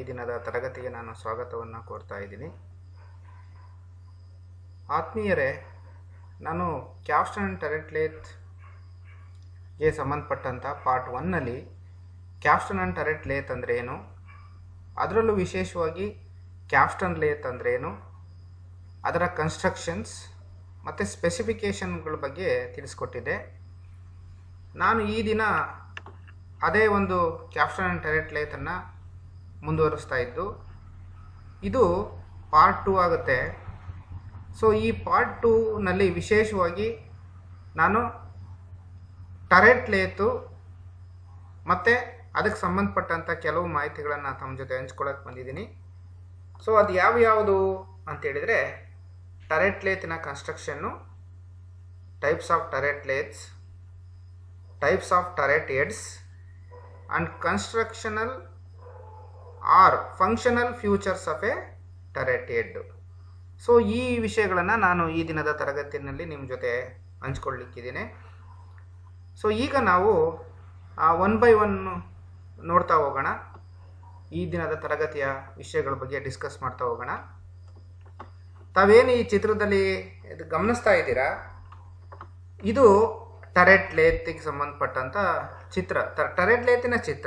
ಈ ದಿನದ ತರಗತಿಗೆ ನಾನು ಸ್ವಾಗತವನ್ನು ಕೋರ್ತಾ ಇದ್ದೀನಿ ಆತ್ಮೀಯರೇ ನಾನು ಕ್ಯಾಪ್ಸ್ಟನ್ ಆ್ಯಂಡ್ ಟೆರೆಟ್ಲೇತ್ಗೆ ಸಂಬಂಧಪಟ್ಟಂಥ ಪಾರ್ಟ್ ಒನ್ನಲ್ಲಿ ಕ್ಯಾಪ್ಸ್ಟನ್ ಆ್ಯಂಡ್ ಟೆರೆಟ್ ಲೇತ್ ಅಂದರೆ ಏನು ಅದರಲ್ಲೂ ವಿಶೇಷವಾಗಿ ಕ್ಯಾಪ್ಸ್ಟನ್ ಲೇತ್ ಅಂದರೆ ಏನು ಅದರ ಕನ್ಸ್ಟ್ರಕ್ಷನ್ಸ್ ಮತ್ತು ಸ್ಪೆಸಿಫಿಕೇಷನ್ಗಳ ಬಗ್ಗೆ ತಿಳಿಸ್ಕೊಟ್ಟಿದ್ದೆ ನಾನು ಈ ದಿನ ಅದೇ ಒಂದು ಕ್ಯಾಪ್ಸ್ಟನ್ ಆ್ಯಂಡ್ ಟೆರೆಟ್ ಲೇತನ್ನು ಮುಂದುವರಿಸ್ತಾ ಇದ್ದು ಇದು ಪಾರ್ಟ್ ಟೂ ಆಗುತ್ತೆ ಸೊ ಈ ಪಾರ್ಟ್ ಟೂನಲ್ಲಿ ವಿಶೇಷವಾಗಿ ನಾನು ಟರೆಟ್ ಲೇತು ಮತ್ತು ಅದಕ್ಕೆ ಸಂಬಂಧಪಟ್ಟಂಥ ಕೆಲವು ಮಾಹಿತಿಗಳನ್ನು ತಮ್ಮ ಜೊತೆ ಹಂಚ್ಕೊಳ್ಳೋಕೆ ಬಂದಿದ್ದೀನಿ ಸೊ ಅದು ಯಾವ ಯಾವುದು ಅಂತೇಳಿದರೆ ಟರೆಟ್ ಲೇತಿನ ಕನ್ಸ್ಟ್ರಕ್ಷನ್ನು types of turret lathes types of turret heads and constructional or functional features of a turret head so ಈ ವಿಷಯಗಳನ್ನು ನಾನು ಈ ದಿನದ ತರಗತಿಯಲ್ಲಿ ನಿಮ್ಮ ಜೊತೆ ಹಂಚ್ಕೊಳ್ಳಿಕ್ಕಿದ್ದೀನಿ ಸೊ ಈಗ ನಾವು ಒನ್ ಬೈ ಒನ್ ನೋಡ್ತಾ ಹೋಗೋಣ ಈ ದಿನದ ತರಗತಿಯ ವಿಷಯಗಳ ಬಗ್ಗೆ ಡಿಸ್ಕಸ್ ಮಾಡ್ತಾ ಹೋಗೋಣ ತಾವೇನು ಈ ಚಿತ್ರದಲ್ಲಿ ಇದು ಗಮನಿಸ್ತಾ ಇದ್ದೀರಾ ಇದು ಟರೆಟ್ ಲೇತಿಗೆ ಸಂಬಂಧಪಟ್ಟಂಥ ಚಿತ್ರ ಟರೆಟ್ ಲೇತಿನ ಚಿತ್ರ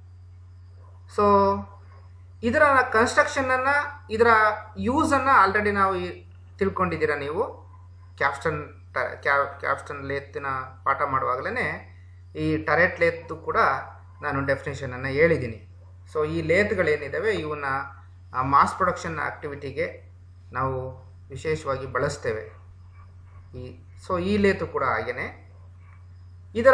ಸೊ ಇದರ ಕನ್ಸ್ಟ್ರಕ್ಷನನ್ನು ಇದರ ಯೂಸನ್ನು ಆಲ್ರೆಡಿ ನಾವು ಈ- ತಿಳ್ಕೊಂಡಿದ್ದೀರಾ ನೀವು ಕ್ಯಾಪ್ಸ್ಟನ್ ಕ್ಯಾಪ್ಸ್ಟನ್ ಲೇತಿನ ಪಾಠ ಮಾಡುವಾಗಲೇ ಈ ಟರೆಟ್ ಲೇತ್ ಕೂಡ ನಾನು ಡೆಫಿನೇಷನನ್ನು ಹೇಳಿದ್ದೀನಿ ಸೊ ಈ ಲೇತ್ಗಳೇನಿದ್ದಾವೆ ಇವನ್ನ ಮಾಸ್ ಪ್ರೊಡಕ್ಷನ್ ಆಕ್ಟಿವಿಟಿಗೆ ನಾವು ವಿಶೇಷವಾಗಿ ಬಳಸ್ತೇವೆ ಈ ಸೊ ಈ ಲೇತು ಕೂಡ ಹಾಗೇನೆ ಇದರ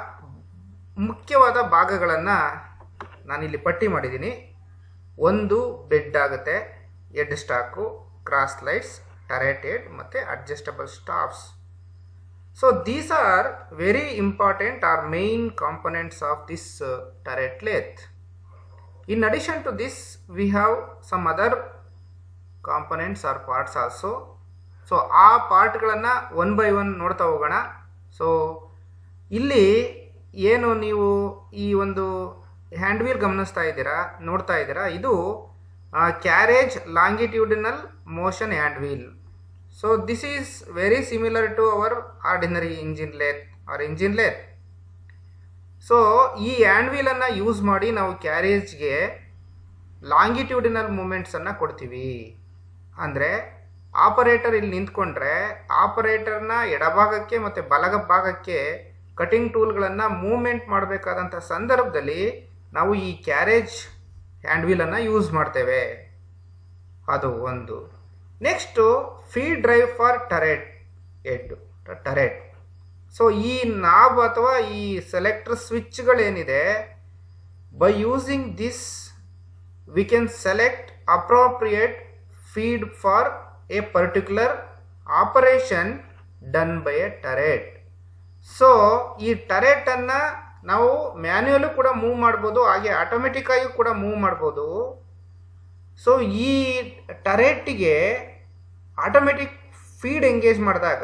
ಮುಖ್ಯವಾದ ಭಾಗಗಳನ್ನು ನಾನಿಲ್ಲಿ ಪಟ್ಟಿ ಮಾಡಿದ್ದೀನಿ ಒಂದು ಬೆಡ್ ಆಗುತ್ತೆ head stock cross slides turret head ಮತ್ತು adjustable stops so these are very important are main components of this turret lathe in addition to this we have some other components or parts also so ಆ ಪಾರ್ಟ್ಗಳನ್ನು one by one ನೋಡ್ತಾ ಹೋಗೋಣ so ಇಲ್ಲಿ ಏನು ನೀವು ಈ ಒಂದು hand wheel ಗಮನಿಸ್ತಾ ಇದ್ದೀರಾ ನೋಡ್ತಾ ಇದ್ದೀರಾ ಇದು carriage longitudinal motion hand wheel so this is very similar to our ordinary engine lathe or engine lathe so ಈ ಹ್ಯಾಂಡ್ ವೀಲನ್ನು ಯೂಸ್ ಮಾಡಿ ನಾವು ಕ್ಯಾರೇಜ್ಗೆ ಲಾಂಗಿಟ್ಯೂಡಿನಲ್ ಮೂಮೆಂಟ್ಸನ್ನು ಕೊಡ್ತೀವಿ ಅಂದರೆ ಆಪರೇಟರ್ ಇಲ್ಲಿ ನಿಂತ್ಕೊಂಡ್ರೆ ಆಪರೇಟರ್ನ ಎಡಭಾಗಕ್ಕೆ ಮತ್ತು ಬಲಗ ಭಾಗಕ್ಕೆ ಕಟಿಂಗ್ ಟೂಲ್ಗಳನ್ನು ಮೂವ್ಮೆಂಟ್ ಮಾಡಬೇಕಾದಂಥ ಸಂದರ್ಭದಲ್ಲಿ ನಾವು ಈ ಕ್ಯಾರೇಜ್ ಹ್ಯಾಂಡ್ ವೀಲನ್ನು ಯೂಸ್ ಮಾಡ್ತೇವೆ ಅದು ಒಂದು next feed drive for turret head turret so ಈ ನಾಬ್ ಅಥವಾ ಈ ಸೆಲೆಕ್ಟರ್ ಸ್ವಿಚ್ಗಳೇನಿದೆ by using this we can select appropriate feed for a particular operation done by a turret so ಈ ಟರೆಟನ್ನು ನಾವು ಮ್ಯಾನ್ಯುಯಲು ಕೂಡ ಮೂವ್ ಮಾಡ್ಬೋದು ಹಾಗೆ ಆಟೋಮೆಟಿಕ್ ಆಗಿ ಕೂಡ ಮೂವ್ ಮಾಡ್ಬೋದು ಸೊ ಈ ಟರೆಟ್ಟಿಗೆ ಆಟೋಮೆಟಿಕ್ ಫೀಡ್ ಎಂಗೇಜ್ ಮಾಡಿದಾಗ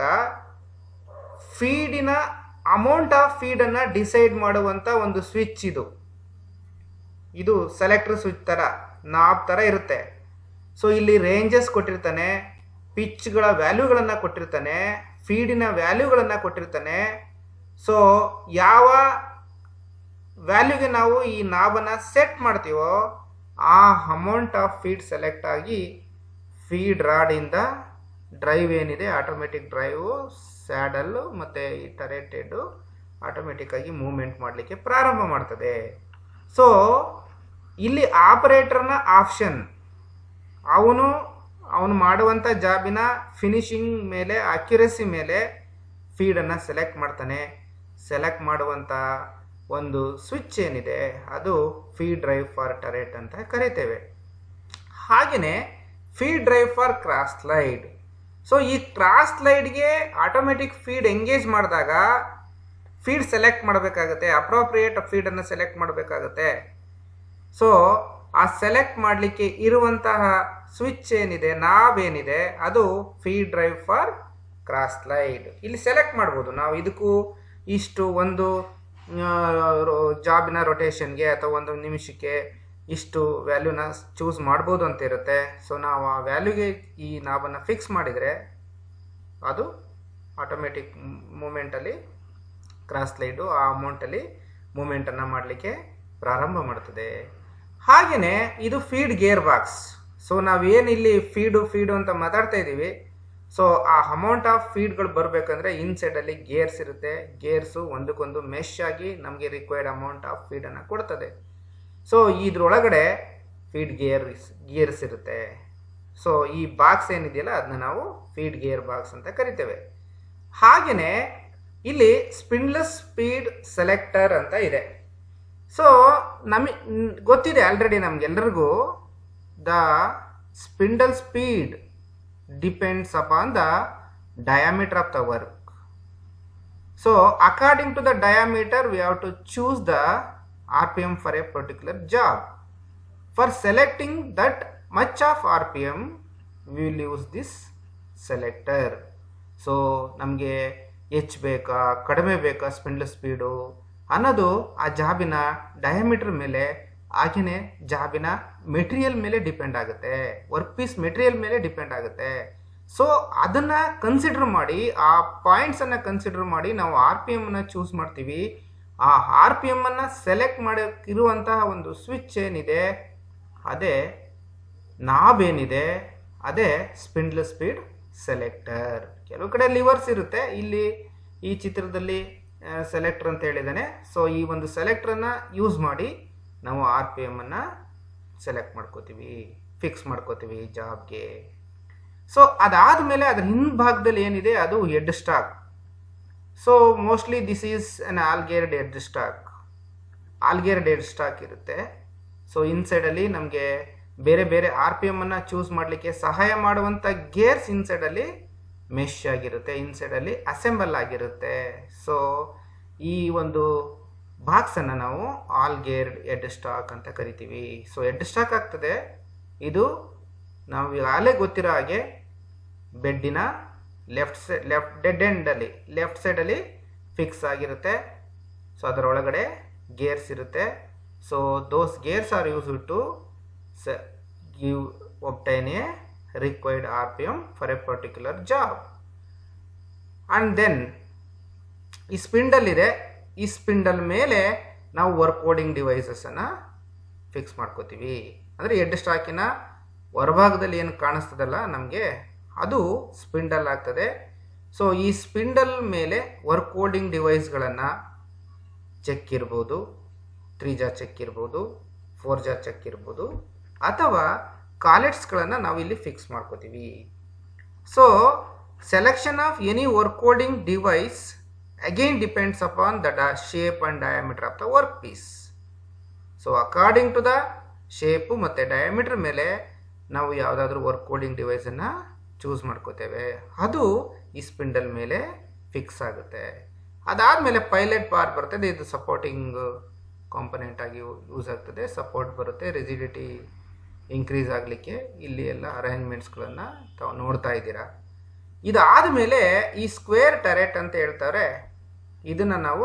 ಫೀಡಿನ ಅಮೌಂಟ್ ಆಫ್ ಫೀಡನ್ನು ಡಿಸೈಡ್ ಮಾಡುವಂಥ ಒಂದು ಸ್ವಿಚ್ ಇದು ಇದು ಸೆಲೆಕ್ಟರ್ ಸ್ವಿಚ್ ಥರ ನಾಬ್ ಥರ ಇರುತ್ತೆ ಸೊ ಇಲ್ಲಿ ರೇಂಜಸ್ ಕೊಟ್ಟಿರ್ತಾನೆ ಪಿಚ್ಗಳ ವ್ಯಾಲ್ಯೂಗಳನ್ನು ಕೊಟ್ಟಿರ್ತಾನೆ ಫೀಡಿನ ವ್ಯಾಲ್ಯೂಗಳನ್ನು ಕೊಟ್ಟಿರ್ತಾನೆ ಸೊ ಯಾವ ವ್ಯಾಲ್ಯೂಗೆ ನಾವು ಈ ನಾಬನ್ನು ಸೆಟ್ ಮಾಡ್ತೀವೋ ಆ ಅಮೌಂಟ್ ಆಫ್ ಫೀಡ್ ಸೆಲೆಕ್ಟ್ ಆಗಿ ಫೀಡ್ ರಾಡಿಂದ ಡ್ರೈವ್ ಏನಿದೆ ಆಟೋಮೆಟಿಕ್ ಡ್ರೈವು ಸ್ಯಾಡಲ್ಲು ಮತ್ತು ಈ ಟರೆಟೆಡು ಆಟೋಮೆಟಿಕ್ಕಾಗಿ ಮೂವ್ಮೆಂಟ್ ಮಾಡಲಿಕ್ಕೆ ಪ್ರಾರಂಭ ಮಾಡ್ತದೆ ಸೊ ಇಲ್ಲಿ ಆಪರೇಟರ್ನ ಆಪ್ಷನ್ ಅವನು ಅವನು ಮಾಡುವಂಥ ಜಾಬಿನ ಫಿನಿಶಿಂಗ್ ಮೇಲೆ ಅಕ್ಯುರಸಿ ಮೇಲೆ ಫೀಡನ್ನು ಸೆಲೆಕ್ಟ್ ಮಾಡ್ತಾನೆ ಸೆಲೆಕ್ಟ್ ಮಾಡುವಂಥ ಒಂದು ಸ್ವಿಚ್ ಏನಿದೆ ಅದು ಫೀಡ್ ಡ್ರೈವ್ ಫಾರ್ ಟರೆಟ್ ಅಂತ ಕರಿತೇವೆ ಹಾಗೆಯೇ feed drive for cross slide so ಈ ಕ್ರಾಸ್ ಲೈಡ್ಗೆ ಆಟೋಮೆಟಿಕ್ ಫೀಡ್ ಎಂಗೇಜ್ ಮಾಡಿದಾಗ ಫೀಡ್ ಸೆಲೆಕ್ಟ್ ಮಾಡಬೇಕಾಗುತ್ತೆ ಅಪ್ರೋಪ್ರಿಯೇಟ್ ಫೀಡನ್ನು ಸೆಲೆಕ್ಟ್ ಮಾಡಬೇಕಾಗುತ್ತೆ ಸೊ ಆ ಸೆಲೆಕ್ಟ್ ಮಾಡಲಿಕ್ಕೆ ಇರುವಂತಹ ಸ್ವಿಚ್ ಏನಿದೆ ನಾವೇನಿದೆ ಅದು feed drive for cross slide ಇಲ್ಲಿ ಸೆಲೆಕ್ಟ್ ಮಾಡ್ಬೋದು ನಾವು ಇದಕ್ಕೂ ಇಷ್ಟು ಒಂದು ಜಾಬಿನ ರೊಟೇಷನ್ಗೆ ಅಥವಾ ಒಂದು ನಿಮಿಷಕ್ಕೆ ಇಷ್ಟು ವ್ಯಾಲ್ಯೂನ ಚೂಸ್ ಮಾಡ್ಬೋದು ಅಂತ ಇರುತ್ತೆ ಸೊ ನಾವು ಆ ವ್ಯಾಲ್ಯೂಗೆ ಈ ನಾಬನ್ನು ಫಿಕ್ಸ್ ಮಾಡಿದರೆ ಅದು ಆಟೋಮೆಟಿಕ್ ಮೂಮೆಂಟಲ್ಲಿ ಕ್ರಾಸ್ ಸ್ಲೈಡು ಆ ಅಮೌಂಟಲ್ಲಿ ಮೂಮೆಂಟನ್ನು ಮಾಡಲಿಕ್ಕೆ ಪ್ರಾರಂಭ ಮಾಡ್ತದೆ ಹಾಗೆಯೇ ಇದು ಫೀಡ್ ಗೇರ್ ಬಾಕ್ಸ್ ಸೊ ನಾವೇನು ಇಲ್ಲಿ ಫೀಡು ಫೀಡು ಅಂತ ಮಾತಾಡ್ತಾ ಇದ್ದೀವಿ ಸೊ ಆ ಅಮೌಂಟ್ ಆಫ್ ಫೀಡ್ಗಳು ಬರಬೇಕಂದ್ರೆ ಇನ್ಸೈಡಲ್ಲಿ ಗೇರ್ಸ್ ಇರುತ್ತೆ ಗೇರ್ಸು ಒಂದಕ್ಕೊಂದು ಮೆಶ್ ಆಗಿ ನಮಗೆ ರಿಕ್ವೈರ್ಡ್ ಅಮೌಂಟ್ ಆಫ್ ಫೀಡನ್ನು ಕೊಡ್ತದೆ ಸೊ ಇದ್ರೊಳಗಡೆ ಫೀಡ್ ಗೇರ್ ಗೇರ್ಸ್ ಇರುತ್ತೆ ಸೊ ಈ ಬಾಕ್ಸ್ ಏನಿದೆಯಲ್ಲ ಅದನ್ನ ನಾವು ಫೀಡ್ ಗೇರ್ ಬಾಕ್ಸ್ ಅಂತ ಕರಿತೇವೆ ಹಾಗೆಯೇ ಇಲ್ಲಿ ಸ್ಪಿನ್ಲೆಸ್ ಸ್ಪೀಡ್ ಸೆಲೆಕ್ಟರ್ ಅಂತ ಇದೆ ಸೊ ನಮಗೆ ಗೊತ್ತಿದೆ ಆಲ್ರೆಡಿ ನಮಗೆಲ್ಲರಿಗೂ the spindle speed depends upon the diameter of the work so according to the diameter we have to choose the R P M for a particular job for selecting that much of R P M we will use this selector so ನಮಗೆ ಹೆಚ್ಚು ಬೇಕಾ ಕಡಿಮೆ ಬೇಕಾ spindle speed ಅನ್ನೋದು ಆ ಜಾಬಿನ diameter ಮೇಲೆ ಹಾಗೆಯೇ ಜಾಬಿನ ಮೆಟೀರಿಯಲ್ ಮೇಲೆ ಡಿಪೆಂಡ್ ಆಗುತ್ತೆ ವರ್ಕ್ ಪೀಸ್ ಮೆಟೀರಿಯಲ್ ಮೇಲೆ ಡಿಪೆಂಡ್ ಆಗುತ್ತೆ ಸೊ ಅದನ್ನು ಕನ್ಸಿಡರ್ ಮಾಡಿ ಆ ಪಾಯಿಂಟ್ಸನ್ನು ಕನ್ಸಿಡರ್ ಮಾಡಿ ನಾವು ಆರ್ ಪಿ ಎಮ್ಮನ್ನು ಚೂಸ್ ಮಾಡ್ತೀವಿ ಆ ಆರ್ ಪಿ ಎಮ್ಮನ್ನು ಸೆಲೆಕ್ಟ್ ಮಾಡೋಕ್ಕಿರುವಂತಹ ಒಂದು ಸ್ವಿಚ್ ಏನಿದೆ ಅದೇ ನಾಬ್ ಏನಿದೆ ಅದೇ ಸ್ಪಿಂಡ್ಲ್ ಸ್ಪೀಡ್ ಸೆಲೆಕ್ಟರ್ ಕೆಲವು ಕಡೆ ಲಿವರ್ಸ್ ಇರುತ್ತೆ ಇಲ್ಲಿ ಈ ಚಿತ್ರದಲ್ಲಿ ಸೆಲೆಕ್ಟರ್ ಅಂತ ಹೇಳಿದ್ದಾನೆ ಸೊ ಈ ಒಂದು ಸೆಲೆಕ್ಟ್ರನ್ನು ಯೂಸ್ ಮಾಡಿ ನಾವು ಆರ್ ಪಿ ಎಮ್ಮನ್ನು ಸೆಲೆಕ್ಟ್ ಮಾಡ್ಕೋತೀವಿ ಫಿಕ್ಸ್ ಮಾಡ್ಕೋತೀವಿ ಜಾಬ್ಗೆ ಸೊ ಅದಾದಮೇಲೆ ಅದರ ಹಿಂಭಾಗದಲ್ಲಿ ಏನಿದೆ ಅದು head stock so mostly this is an all geared head stock all geared head stock ಇರುತ್ತೆ ಸೊ ಇನ್ಸೈಡಲ್ಲಿ ನಮಗೆ ಬೇರೆ ಬೇರೆ ಆರ್ ಪಿ ಎಮ್ಮನ್ನು ಚೂಸ್ ಮಾಡಲಿಕ್ಕೆ ಸಹಾಯ ಮಾಡುವಂಥ ಗೇರ್ಸ್ ಇನ್ಸೈಡಲ್ಲಿ ಮೆಶ್ ಆಗಿರುತ್ತೆ ಇನ್ಸೈಡಲ್ಲಿ ಅಸೆಂಬಲ್ ಆಗಿರುತ್ತೆ ಸೊ ಈ ಒಂದು ಬಾಕ್ಸನ್ನು ನಾವು ಆಲ್ ಗೇರ್ಡ್ ಎಡ್ ಸ್ಟಾಕ್ ಅಂತ ಕರಿತೀವಿ ಸೊ ಎಡ್ ಸ್ಟಾಕ್ ಆಗ್ತದೆ ಇದು ನಾವು ಈಗಾಗಲೇ ಗೊತ್ತಿರೋ ಹಾಗೆ ಬೆಡ್ಡಿನ ಲೆಫ್ಟ್ ಸೈಡ್ ಲೆಫ್ಟ್ ಡೆಡ್ ಎಂಡಲ್ಲಿ ಲೆಫ್ಟ್ ಸೈಡಲ್ಲಿ ಫಿಕ್ಸ್ ಆಗಿರುತ್ತೆ ಸೊ ಅದರ ಒಳಗಡೆ ಗೇರ್ಸ್ ಇರುತ್ತೆ so those gears are use to ಸ give obtain a required R P M for a particular job and then ಈ ಸ್ಪಿಂಡಲ್ ಇದೆ ಈ ಸ್ಪಿಂಡಲ್ ಮೇಲೆ ನಾವು ವರ್ಕ್ ಕೋಡಿಂಗ್ ಡಿವೈಸಸನ್ನು ಫಿಕ್ಸ್ ಮಾಡ್ಕೋತೀವಿ ಅಂದರೆ ಎಡ್ ಸ್ಟಾಕಿನ ಹೊರಭಾಗದಲ್ಲಿ ಏನು ಕಾಣಿಸ್ತದಲ್ಲ ನಮಗೆ ಅದು ಸ್ಪಿಂಡಲ್ ಆಗ್ತದೆ ಸೊ ಈ ಸ್ಪಿಂಡಲ್ ಮೇಲೆ ವರ್ಕ್ ಕೋಡಿಂಗ್ ಡಿವೈಸ್ಗಳನ್ನು ಚೆಕ್ ಇರ್ಬೋದು ತ್ರೀ ಜಾ ಚೆಕ್ ಇರ್ಬೋದು ಫೋರ್ ಜಾ ಚೆಕ್ ಇರ್ಬೋದು ಅಥವಾ ಕಾಲೆಟ್ಸ್ಗಳನ್ನು ನಾವು ಇಲ್ಲಿ ಫಿಕ್ಸ್ ಮಾಡ್ಕೋತೀವಿ so selection of any work holding device again depends upon the ಡ shape and diameter of the work piece so according to the shape ಮತ್ತು ಡಯಾಮೀಟರ್ ಮೇಲೆ ನಾವು ಯಾವುದಾದ್ರೂ ವರ್ಕ್ ಕೋಡಿಂಗ್ ಡಿವೈಸನ್ನು ಚೂಸ್ ಮಾಡ್ಕೋತೇವೆ ಅದು ಈ ಸ್ಪಿಂಡಲ್ ಮೇಲೆ ಫಿಕ್ಸ್ ಆಗುತ್ತೆ ಅದಾದಮೇಲೆ ಪೈಲಟ್ ಬಾರ್ ಬರ್ತದೆ ಇದು ಸಪೋರ್ಟಿಂಗ್ ಕಾಂಪೊನೆಂಟ್ ಆಗಿ ಯೂಸ್ ಆಗ್ತದೆ ಸಪೋರ್ಟ್ ಬರುತ್ತೆ ರೆಸಿಡಿಟಿ ಇನ್ಕ್ರೀಸ್ ಆಗಲಿಕ್ಕೆ ಇಲ್ಲಿ ಎಲ್ಲ ಅರೇಂಜ್ಮೆಂಟ್ಸ್ಗಳನ್ನು ತಾವು ನೋಡ್ತಾ ಇದ್ದೀರಾ ಇದಾದ ಮೇಲೆ ಈ ಸ್ಕ್ವೇರ್ ಟೆರೆಟ್ ಅಂತ ಹೇಳ್ತಾರೆ ಇದನ್ನು ನಾವು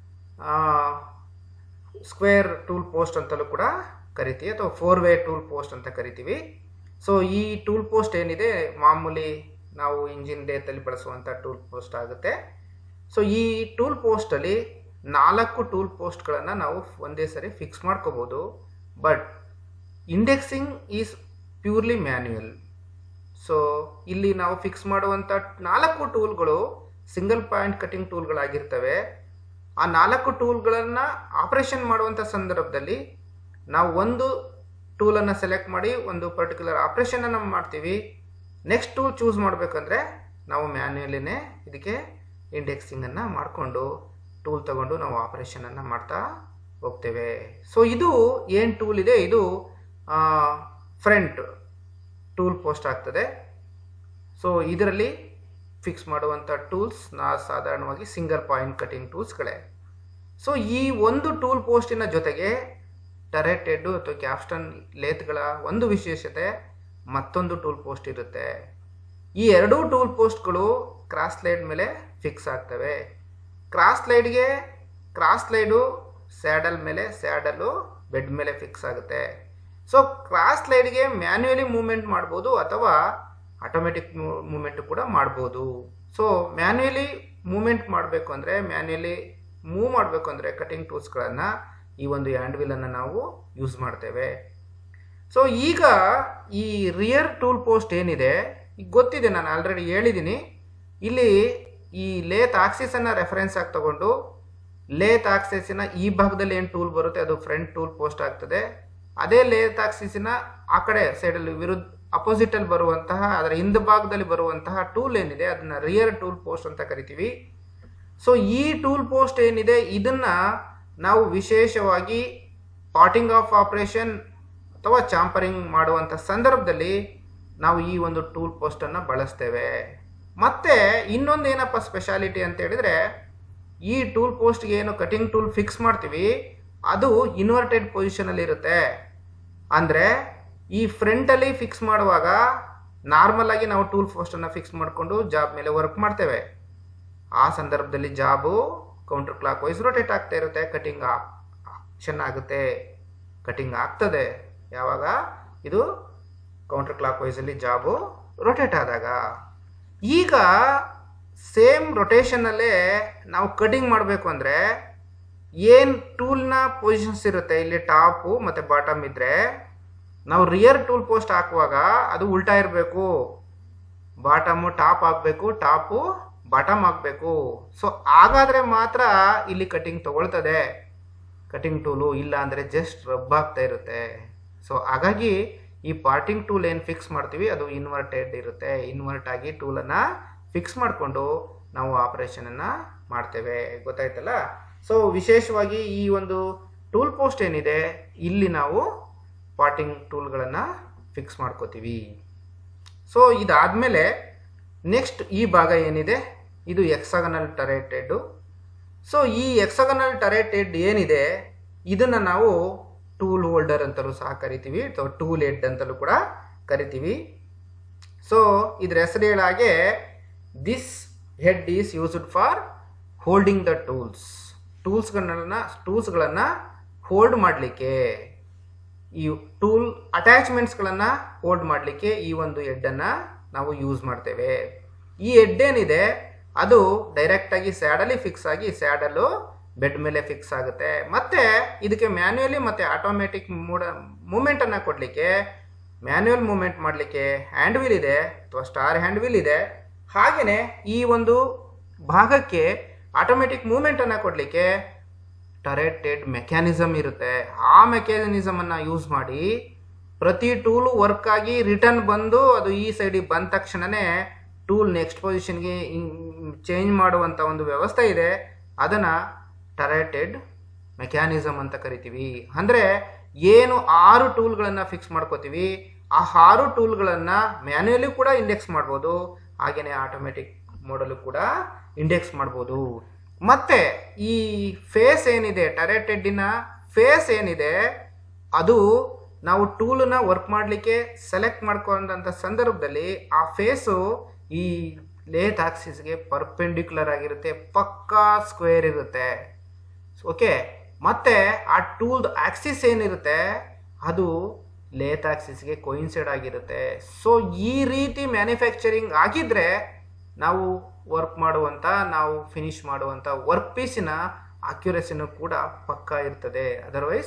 ಸ್ಕ್ವೇರ್ ಟೂಲ್ ಪೋಸ್ಟ್ ಅಂತಲೂ ಕೂಡ ಕರಿತೀವಿ ಅಥವಾ ಫೋರ್ ವೇ ಟೂಲ್ ಪೋಸ್ಟ್ ಅಂತ ಕರಿತೀವಿ ಸೊ ಈ ಟೂಲ್ ಪೋಸ್ಟ್ ಏನಿದೆ ಮಾಮೂಲಿ ನಾವು ಇಂಜಿನ್ ಡೇತಲ್ಲಿ ಬಳಸುವಂಥ ಟೂಲ್ ಪೋಸ್ಟ್ ಆಗುತ್ತೆ ಸೊ ಈ ಟೂಲ್ ಪೋಸ್ಟಲ್ಲಿ ನಾಲ್ಕು ಟೂಲ್ ಪೋಸ್ಟ್ಗಳನ್ನು ನಾವು ಒಂದೇ ಸರಿ ಫಿಕ್ಸ್ ಮಾಡ್ಕೋಬೋದು but indexing is purely manual so ಇಲ್ಲಿ ನಾವು ಫಿಕ್ಸ್ ಮಾಡುವಂಥ ನಾಲ್ಕು ಟೂಲ್ಗಳು ಸಿಂಗಲ್ ಪಾಯಿಂಟ್ ಕಟಿಂಗ್ ಟೂಲ್ಗಳಾಗಿರ್ತವೆ ಆ ನಾಲ್ಕು ಟೂಲ್ಗಳನ್ನು ಆಪರೇಷನ್ ಮಾಡುವಂಥ ಸಂದರ್ಭದಲ್ಲಿ ನಾವು ಒಂದು ಟೂಲನ್ನು ಸೆಲೆಕ್ಟ್ ಮಾಡಿ ಒಂದು ಪರ್ಟಿಕ್ಯುಲರ್ ಆಪ್ರೇಷನನ್ನು ಮಾಡ್ತೀವಿ ನೆಕ್ಸ್ಟ್ ಟೂಲ್ ಚೂಸ್ ಮಾಡಬೇಕಂದ್ರೆ ನಾವು ಮ್ಯಾನ್ಯುಯಲಿನೇ ಇದಕ್ಕೆ ಇಂಡೆಕ್ಸಿಂಗನ್ನು ಮಾಡಿಕೊಂಡು ಟೂಲ್ ತಗೊಂಡು ನಾವು ಆಪರೇಷನನ್ನು ಮಾಡ್ತಾ ಹೋಗ್ತೇವೆ ಸೊ ಇದು ಏನು ಟೂಲ್ ಇದೆ ಇದು ಫ್ರಂಟ್ ಟೂಲ್ ಪೋಸ್ಟ್ ಆಗ್ತದೆ ಸೊ ಇದರಲ್ಲಿ ಫಿಕ್ಸ್ ಮಾಡುವಂಥ ಟೂಲ್ಸ್ ನಾ ಸಾಧಾರಣವಾಗಿ ಸಿಂಗಲ್ ಪಾಯಿಂಟ್ ಕಟಿಂಗ್ ಟೂಲ್ಸ್ಗಳೇ ಸೊ ಈ ಒಂದು ಟೂಲ್ ಪೋಸ್ಟಿನ ಜೊತೆಗೆ ಟರೆಟ್ ಹೆಡ್ಡು ಅಥವಾ ಕ್ಯಾಪ್ಸ್ಟನ್ ಲೇತ್ಗಳ ಒಂದು ವಿಶೇಷತೆ ಮತ್ತೊಂದು ಟೂಲ್ ಪೋಸ್ಟ್ ಇರುತ್ತೆ ಈ ಎರಡೂ ಟೂಲ್ ಪೋಸ್ಟ್ಗಳು ಕ್ರಾಸ್ ಸ್ಲೈಡ್ ಮೇಲೆ ಫಿಕ್ಸ್ ಆಗ್ತವೆ ಕ್ರಾಸ್ ಸ್ಲೈಡ್ಗೆ ಕ್ರಾಸ್ ಸ್ಲೈಡು ಸ್ಯಾಡಲ್ ಮೇಲೆ ಸ್ಯಾಡಲು ಬೆಡ್ ಮೇಲೆ ಫಿಕ್ಸ್ ಆಗುತ್ತೆ ಸೊ ಕ್ರಾಸ್ ಸ್ಲೈಡ್ಗೆ ಮ್ಯಾನ್ಯುಯಲಿ ಮೂವ್ಮೆಂಟ್ ಮಾಡ್ಬೋದು ಅಥವಾ ಆಟೋಮೆಟಿಕ್ ಮೂವ್ಮೆಂಟ್ ಕೂಡ ಮಾಡ್ಬೋದು ಸೊ ಮ್ಯಾನ್ಯುಯಲಿ ಮೂವ್ಮೆಂಟ್ ಮಾಡಬೇಕು ಅಂದರೆ ಮ್ಯಾನ್ಯುಯಲಿ ಮೂವ್ ಮಾಡಬೇಕು ಅಂದರೆ ಕಟಿಂಗ್ ಟೂಲ್ಸ್ಗಳನ್ನು ಈ ಒಂದು ಹ್ಯಾಂಡ್ ವೀಲನ್ನು ನಾವು ಯೂಸ್ ಮಾಡ್ತೇವೆ ಸೊ ಈಗ ಈ ರಿಯರ್ ಟೂಲ್ ಪೋಸ್ಟ್ ಏನಿದೆ ಈಗ ಗೊತ್ತಿದೆ ನಾನು ಆಲ್ರೆಡಿ ಹೇಳಿದ್ದೀನಿ ಇಲ್ಲಿ ಈ ಲೇತ್ ಆಕ್ಸಿಸನ್ನು ರೆಫರೆನ್ಸ್ ಆಗಿ ತಗೊಂಡು ಲೇತ್ ಆಕ್ಸಿಸಿನ ಈ ಭಾಗದಲ್ಲಿ ಏನು ಟೂಲ್ ಬರುತ್ತೆ ಅದು ಫ್ರಂಟ್ ಟೂಲ್ ಪೋಸ್ಟ್ ಆಗ್ತದೆ ಅದೇ ಲೇತ್ ಆಕ್ಸಿಸಿನ ಆ ಕಡೆ ಸೈಡಲ್ಲಿ ವಿರುದ್ಧ ಅಪೋಸಿಟಲ್ಲಿ ಬರುವಂತಹ ಅದರ ಹಿಂದ ಭಾಗದಲ್ಲಿ ಬರುವಂತಹ ಟೂಲ್ ಏನಿದೆ ಅದನ್ನ ರಿಯರ್ ಟೂಲ್ ಪೋಸ್ಟ್ ಅಂತ ಕರಿತೀವಿ ಸೊ ಈ ಟೂಲ್ ಪೋಸ್ಟ್ ಏನಿದೆ ಇದನ್ನ ನಾವು ವಿಶೇಷವಾಗಿ ಪಾಟಿಂಗ್ ಆಫ್ ಆಪರೇಷನ್ ಅಥವಾ ಚಾಂಪರಿಂಗ್ ಮಾಡುವಂಥ ಸಂದರ್ಭದಲ್ಲಿ ನಾವು ಈ ಒಂದು ಟೂಲ್ ಪೋಸ್ಟನ್ನು ಬಳಸ್ತೇವೆ ಮತ್ತೆ ಇನ್ನೊಂದು ಏನಪ್ಪ ಸ್ಪೆಷಾಲಿಟಿ ಅಂತ ಹೇಳಿದ್ರೆ ಈ ಟೂಲ್ ಪೋಸ್ಟ್ಗೆ ಏನು ಕಟಿಂಗ್ ಟೂಲ್ ಫಿಕ್ಸ್ ಮಾಡ್ತೀವಿ ಅದು ಇನ್ವರ್ಟೆಡ್ ಪೊಸಿಷನಲ್ಲಿ ಇರುತ್ತೆ ಅಂದರೆ ಈ ಫ್ರಂಟಲ್ಲಿ ಫಿಕ್ಸ್ ಮಾಡುವಾಗ ನಾರ್ಮಲ್ ಆಗಿ ನಾವು ಟೂಲ್ ಪೋಸ್ಟನ್ನು ಫಿಕ್ಸ್ ಮಾಡಿಕೊಂಡು ಜಾಬ್ ಮೇಲೆ ವರ್ಕ್ ಮಾಡ್ತೇವೆ ಆ ಸಂದರ್ಭದಲ್ಲಿ job counter clockwise rotate ಆಗ್ತಾ ಇರುತ್ತೆ ಕಟಿಂಗ್ ಚೆನ್ನಾಗುತ್ತೆ ಕಟಿಂಗ್ ಆಗ್ತದೆ ಯಾವಾಗ ಇದು ಕೌಂಟರ್ ಕ್ಲಾಕ್ ವೈಸಲ್ಲಿ ಜಾಬು ರೊಟೇಟ್ ಆದಾಗ ಈಗ ಸೇಮ್ ರೊಟೇಷನ್ನಲ್ಲೇ ನಾವು ಕಟಿಂಗ್ ಮಾಡಬೇಕು ಅಂದರೆ ಏನು ಟೂಲ್ನ ಪೊಸಿಷನ್ಸ್ ಇರುತ್ತೆ ಇಲ್ಲಿ ಟಾಪು ಮತ್ತು ಬಾಟಮ್ ಇದ್ದರೆ ನಾವು ರಿಯರ್ ಟೂಲ್ ಪೋಸ್ಟ್ ಹಾಕುವಾಗ ಅದು ಉಲ್ಟಾ ಇರಬೇಕು ಬಾಟಮು ಟಾಪ್ ಆಗಬೇಕು ಟಾಪು ಬಾಟಮ್ ಆಗಬೇಕು ಸೊ ಹಾಗಾದರೆ ಮಾತ್ರ ಇಲ್ಲಿ ಕಟಿಂಗ್ ತಗೊಳ್ತದೆ ಕಟಿಂಗ್ ಟೂಲು ಇಲ್ಲ ಅಂದರೆ ಜಸ್ಟ್ ರಬ್ ಆಗ್ತಾ ಇರುತ್ತೆ ಸೊ ಹಾಗಾಗಿ ಈ ಪಾರ್ಟಿಂಗ್ ಟೂಲ್ ಏನು ಫಿಕ್ಸ್ ಮಾಡ್ತೀವಿ ಅದು ಇನ್ವರ್ಟೆಡ್ ಇರುತ್ತೆ ಇನ್ವರ್ಟ್ ಆಗಿ ಟೂಲನ್ನು ಫಿಕ್ಸ್ ಮಾಡಿಕೊಂಡು ನಾವು ಆಪರೇಷನನ್ನು ಮಾಡ್ತೇವೆ ಗೊತ್ತಾಯ್ತಲ್ಲ ಸೊ ವಿಶೇಷವಾಗಿ ಈ ಒಂದು ಟೂಲ್ ಪೋಸ್ಟ್ ಏನಿದೆ ಇಲ್ಲಿ ನಾವು ಪಾಟಿಂಗ್ ಟೂಲ್ಗಳನ್ನು ಫಿಕ್ಸ್ ಮಾಡ್ಕೋತೀವಿ ಸೊ ಇದಾದಮೇಲೆ ನೆಕ್ಸ್ಟ್ ಈ ಭಾಗ ಏನಿದೆ ಇದು ಎಕ್ಸಗನಲ್ ಟರೇಟೆಡ್ಡು ಸೊ ಈ ಎಕ್ಸಗನಲ್ ಟರೇಟೆಡ್ ಏನಿದೆ ಇದನ್ನು ನಾವು ಟೂಲ್ ಹೋಲ್ಡರ್ ಅಂತಲೂ ಸಹ ಕರಿತೀವಿ ಅಥವಾ ಟೂಲ್ ಹೆಡ್ ಅಂತಲೂ ಕೂಡ ಕರಿತೀವಿ ಸೊ ಇದ್ರ ಹೆಸರು ಹೇಳಾಗೆ this head is used for holding the tools ಟೂಲ್ಸ್ಗಳನ್ನ ಟೂಲ್ಸ್ಗಳನ್ನು ಹೋಲ್ಡ್ ಮಾಡಲಿಕ್ಕೆ ಈ ಟೂಲ್ ಅಟ್ಯಾಚ್ಮೆಂಟ್ಸ್ಗಳನ್ನು ಹೋಲ್ಡ್ ಮಾಡಲಿಕ್ಕೆ ಈ ಒಂದು ಹೆಡ್ಡನ್ನು ನಾವು ಯೂಸ್ ಮಾಡ್ತೇವೆ ಈ ಹೆಡ್ ಏನಿದೆ ಅದು ಡೈರೆಕ್ಟಾಗಿ ಸ್ಯಾಡಲ್ಲಿ ಫಿಕ್ಸ್ ಆಗಿ ಸ್ಯಾಡಲ್ಲು ಬೆಡ್ ಮೇಲೆ ಫಿಕ್ಸ್ ಆಗುತ್ತೆ ಮತ್ತೆ ಇದಕ್ಕೆ ಮ್ಯಾನ್ಯುಯಲಿ ಮತ್ತು ಆಟೋಮೆಟಿಕ್ ಮೂಡ ಮೂಮೆಂಟನ್ನು ಕೊಡಲಿಕ್ಕೆ ಮ್ಯಾನ್ಯುಯಲ್ ಮೂಮೆಂಟ್ ಮಾಡಲಿಕ್ಕೆ ಹ್ಯಾಂಡ್ ವೀಲ್ ಇದೆ ಅಥವಾ ಸ್ಟಾರ್ ಹ್ಯಾಂಡ್ ವೀಲ್ ಇದೆ ಹಾಗೆಯೇ ಈ ಒಂದು ಭಾಗಕ್ಕೆ ಆಟೋಮೆಟಿಕ್ ಮೂಮೆಂಟನ್ನು ಕೊಡಲಿಕ್ಕೆ ಟರೇಟೆಡ್ ಮೆಕ್ಯಾನಿಸಮ್ ಇರುತ್ತೆ ಆ ಮೆಕ್ಯಾನಿಸಮನ್ನು ಯೂಸ್ ಮಾಡಿ ಪ್ರತಿ ಟೂಲು ವರ್ಕ್ ಆಗಿ ರಿಟರ್ನ್ ಬಂದು ಅದು ಈ ಸೈಡಿಗೆ ಬಂದ ತಕ್ಷಣವೇ ಟೂಲ್ ನೆಕ್ಸ್ಟ್ ಪೊಸಿಷನ್ಗೆ ಚೇಂಜ್ ಮಾಡುವಂಥ ಒಂದು ವ್ಯವಸ್ಥೆ ಇದೆ ಅದನ್ನು ಟರೇಟೆಡ್ ಮೆಕ್ಯಾನಿಸಮ್ ಅಂತ ಕರಿತೀವಿ ಅಂದರೆ ಏನು ಆರು ಟೂಲ್ಗಳನ್ನು ಫಿಕ್ಸ್ ಮಾಡ್ಕೋತೀವಿ ಆ ಆರು ಟೂಲ್ಗಳನ್ನು ಮ್ಯಾನ್ಯುಯಲಿ ಕೂಡ ಇಂಡೆಕ್ಸ್ ಮಾಡ್ಬೋದು ಹಾಗೆಯೇ ಆಟೋಮೆಟಿಕ್ ಮೋಡಲು ಕೂಡ ಇಂಡೆಕ್ಸ್ ಮಾಡ್ಬೋದು ಮತ್ತೆ ಈ ಫೇಸ್ ಏನಿದೆ ಟರೇಟೆಡ್ಡಿನ ಫೇಸ್ ಏನಿದೆ ಅದು ನಾವು ಟೂಲನ್ನ ವರ್ಕ್ ಮಾಡಲಿಕ್ಕೆ ಸೆಲೆಕ್ಟ್ ಮಾಡ್ಕೊಂಡಂಥ ಸಂದರ್ಭದಲ್ಲಿ ಆ ಫೇಸು ಈ ಲೇತ್ ಆಕ್ಸಿಸ್ಗೆ ಪರ್ಪೆಂಡಿಕ್ಯುಲರ್ ಆಗಿರುತ್ತೆ ಪಕ್ಕಾ ಸ್ಕ್ವೇರ್ ಇರುತ್ತೆ ಓಕೆ ಮತ್ತೆ ಆ ಟೂಲ್ದು ಆಕ್ಸಿಸ್ ಏನಿರುತ್ತೆ ಅದು ಲೇತ್ ಆಕ್ಸಿಸ್ಗೆ ಕೊಯಿನ್ಸೈಡ್ ಆಗಿರುತ್ತೆ ಸೊ ಈ ರೀತಿ ಮ್ಯಾನುಫ್ಯಾಕ್ಚರಿಂಗ್ ಆಗಿದ್ರೆ ನಾವು ವರ್ಕ್ ಮಾಡುವಂಥ ನಾವು ಫಿನಿಶ್ ಮಾಡುವಂಥ ವರ್ಕ್ ಪೀಸಿನ ಅಕ್ಯುರೆಸಿನೂ ಕೂಡ ಪಕ್ಕಾ ಇರ್ತದೆ ಅದರ್ವೈಸ್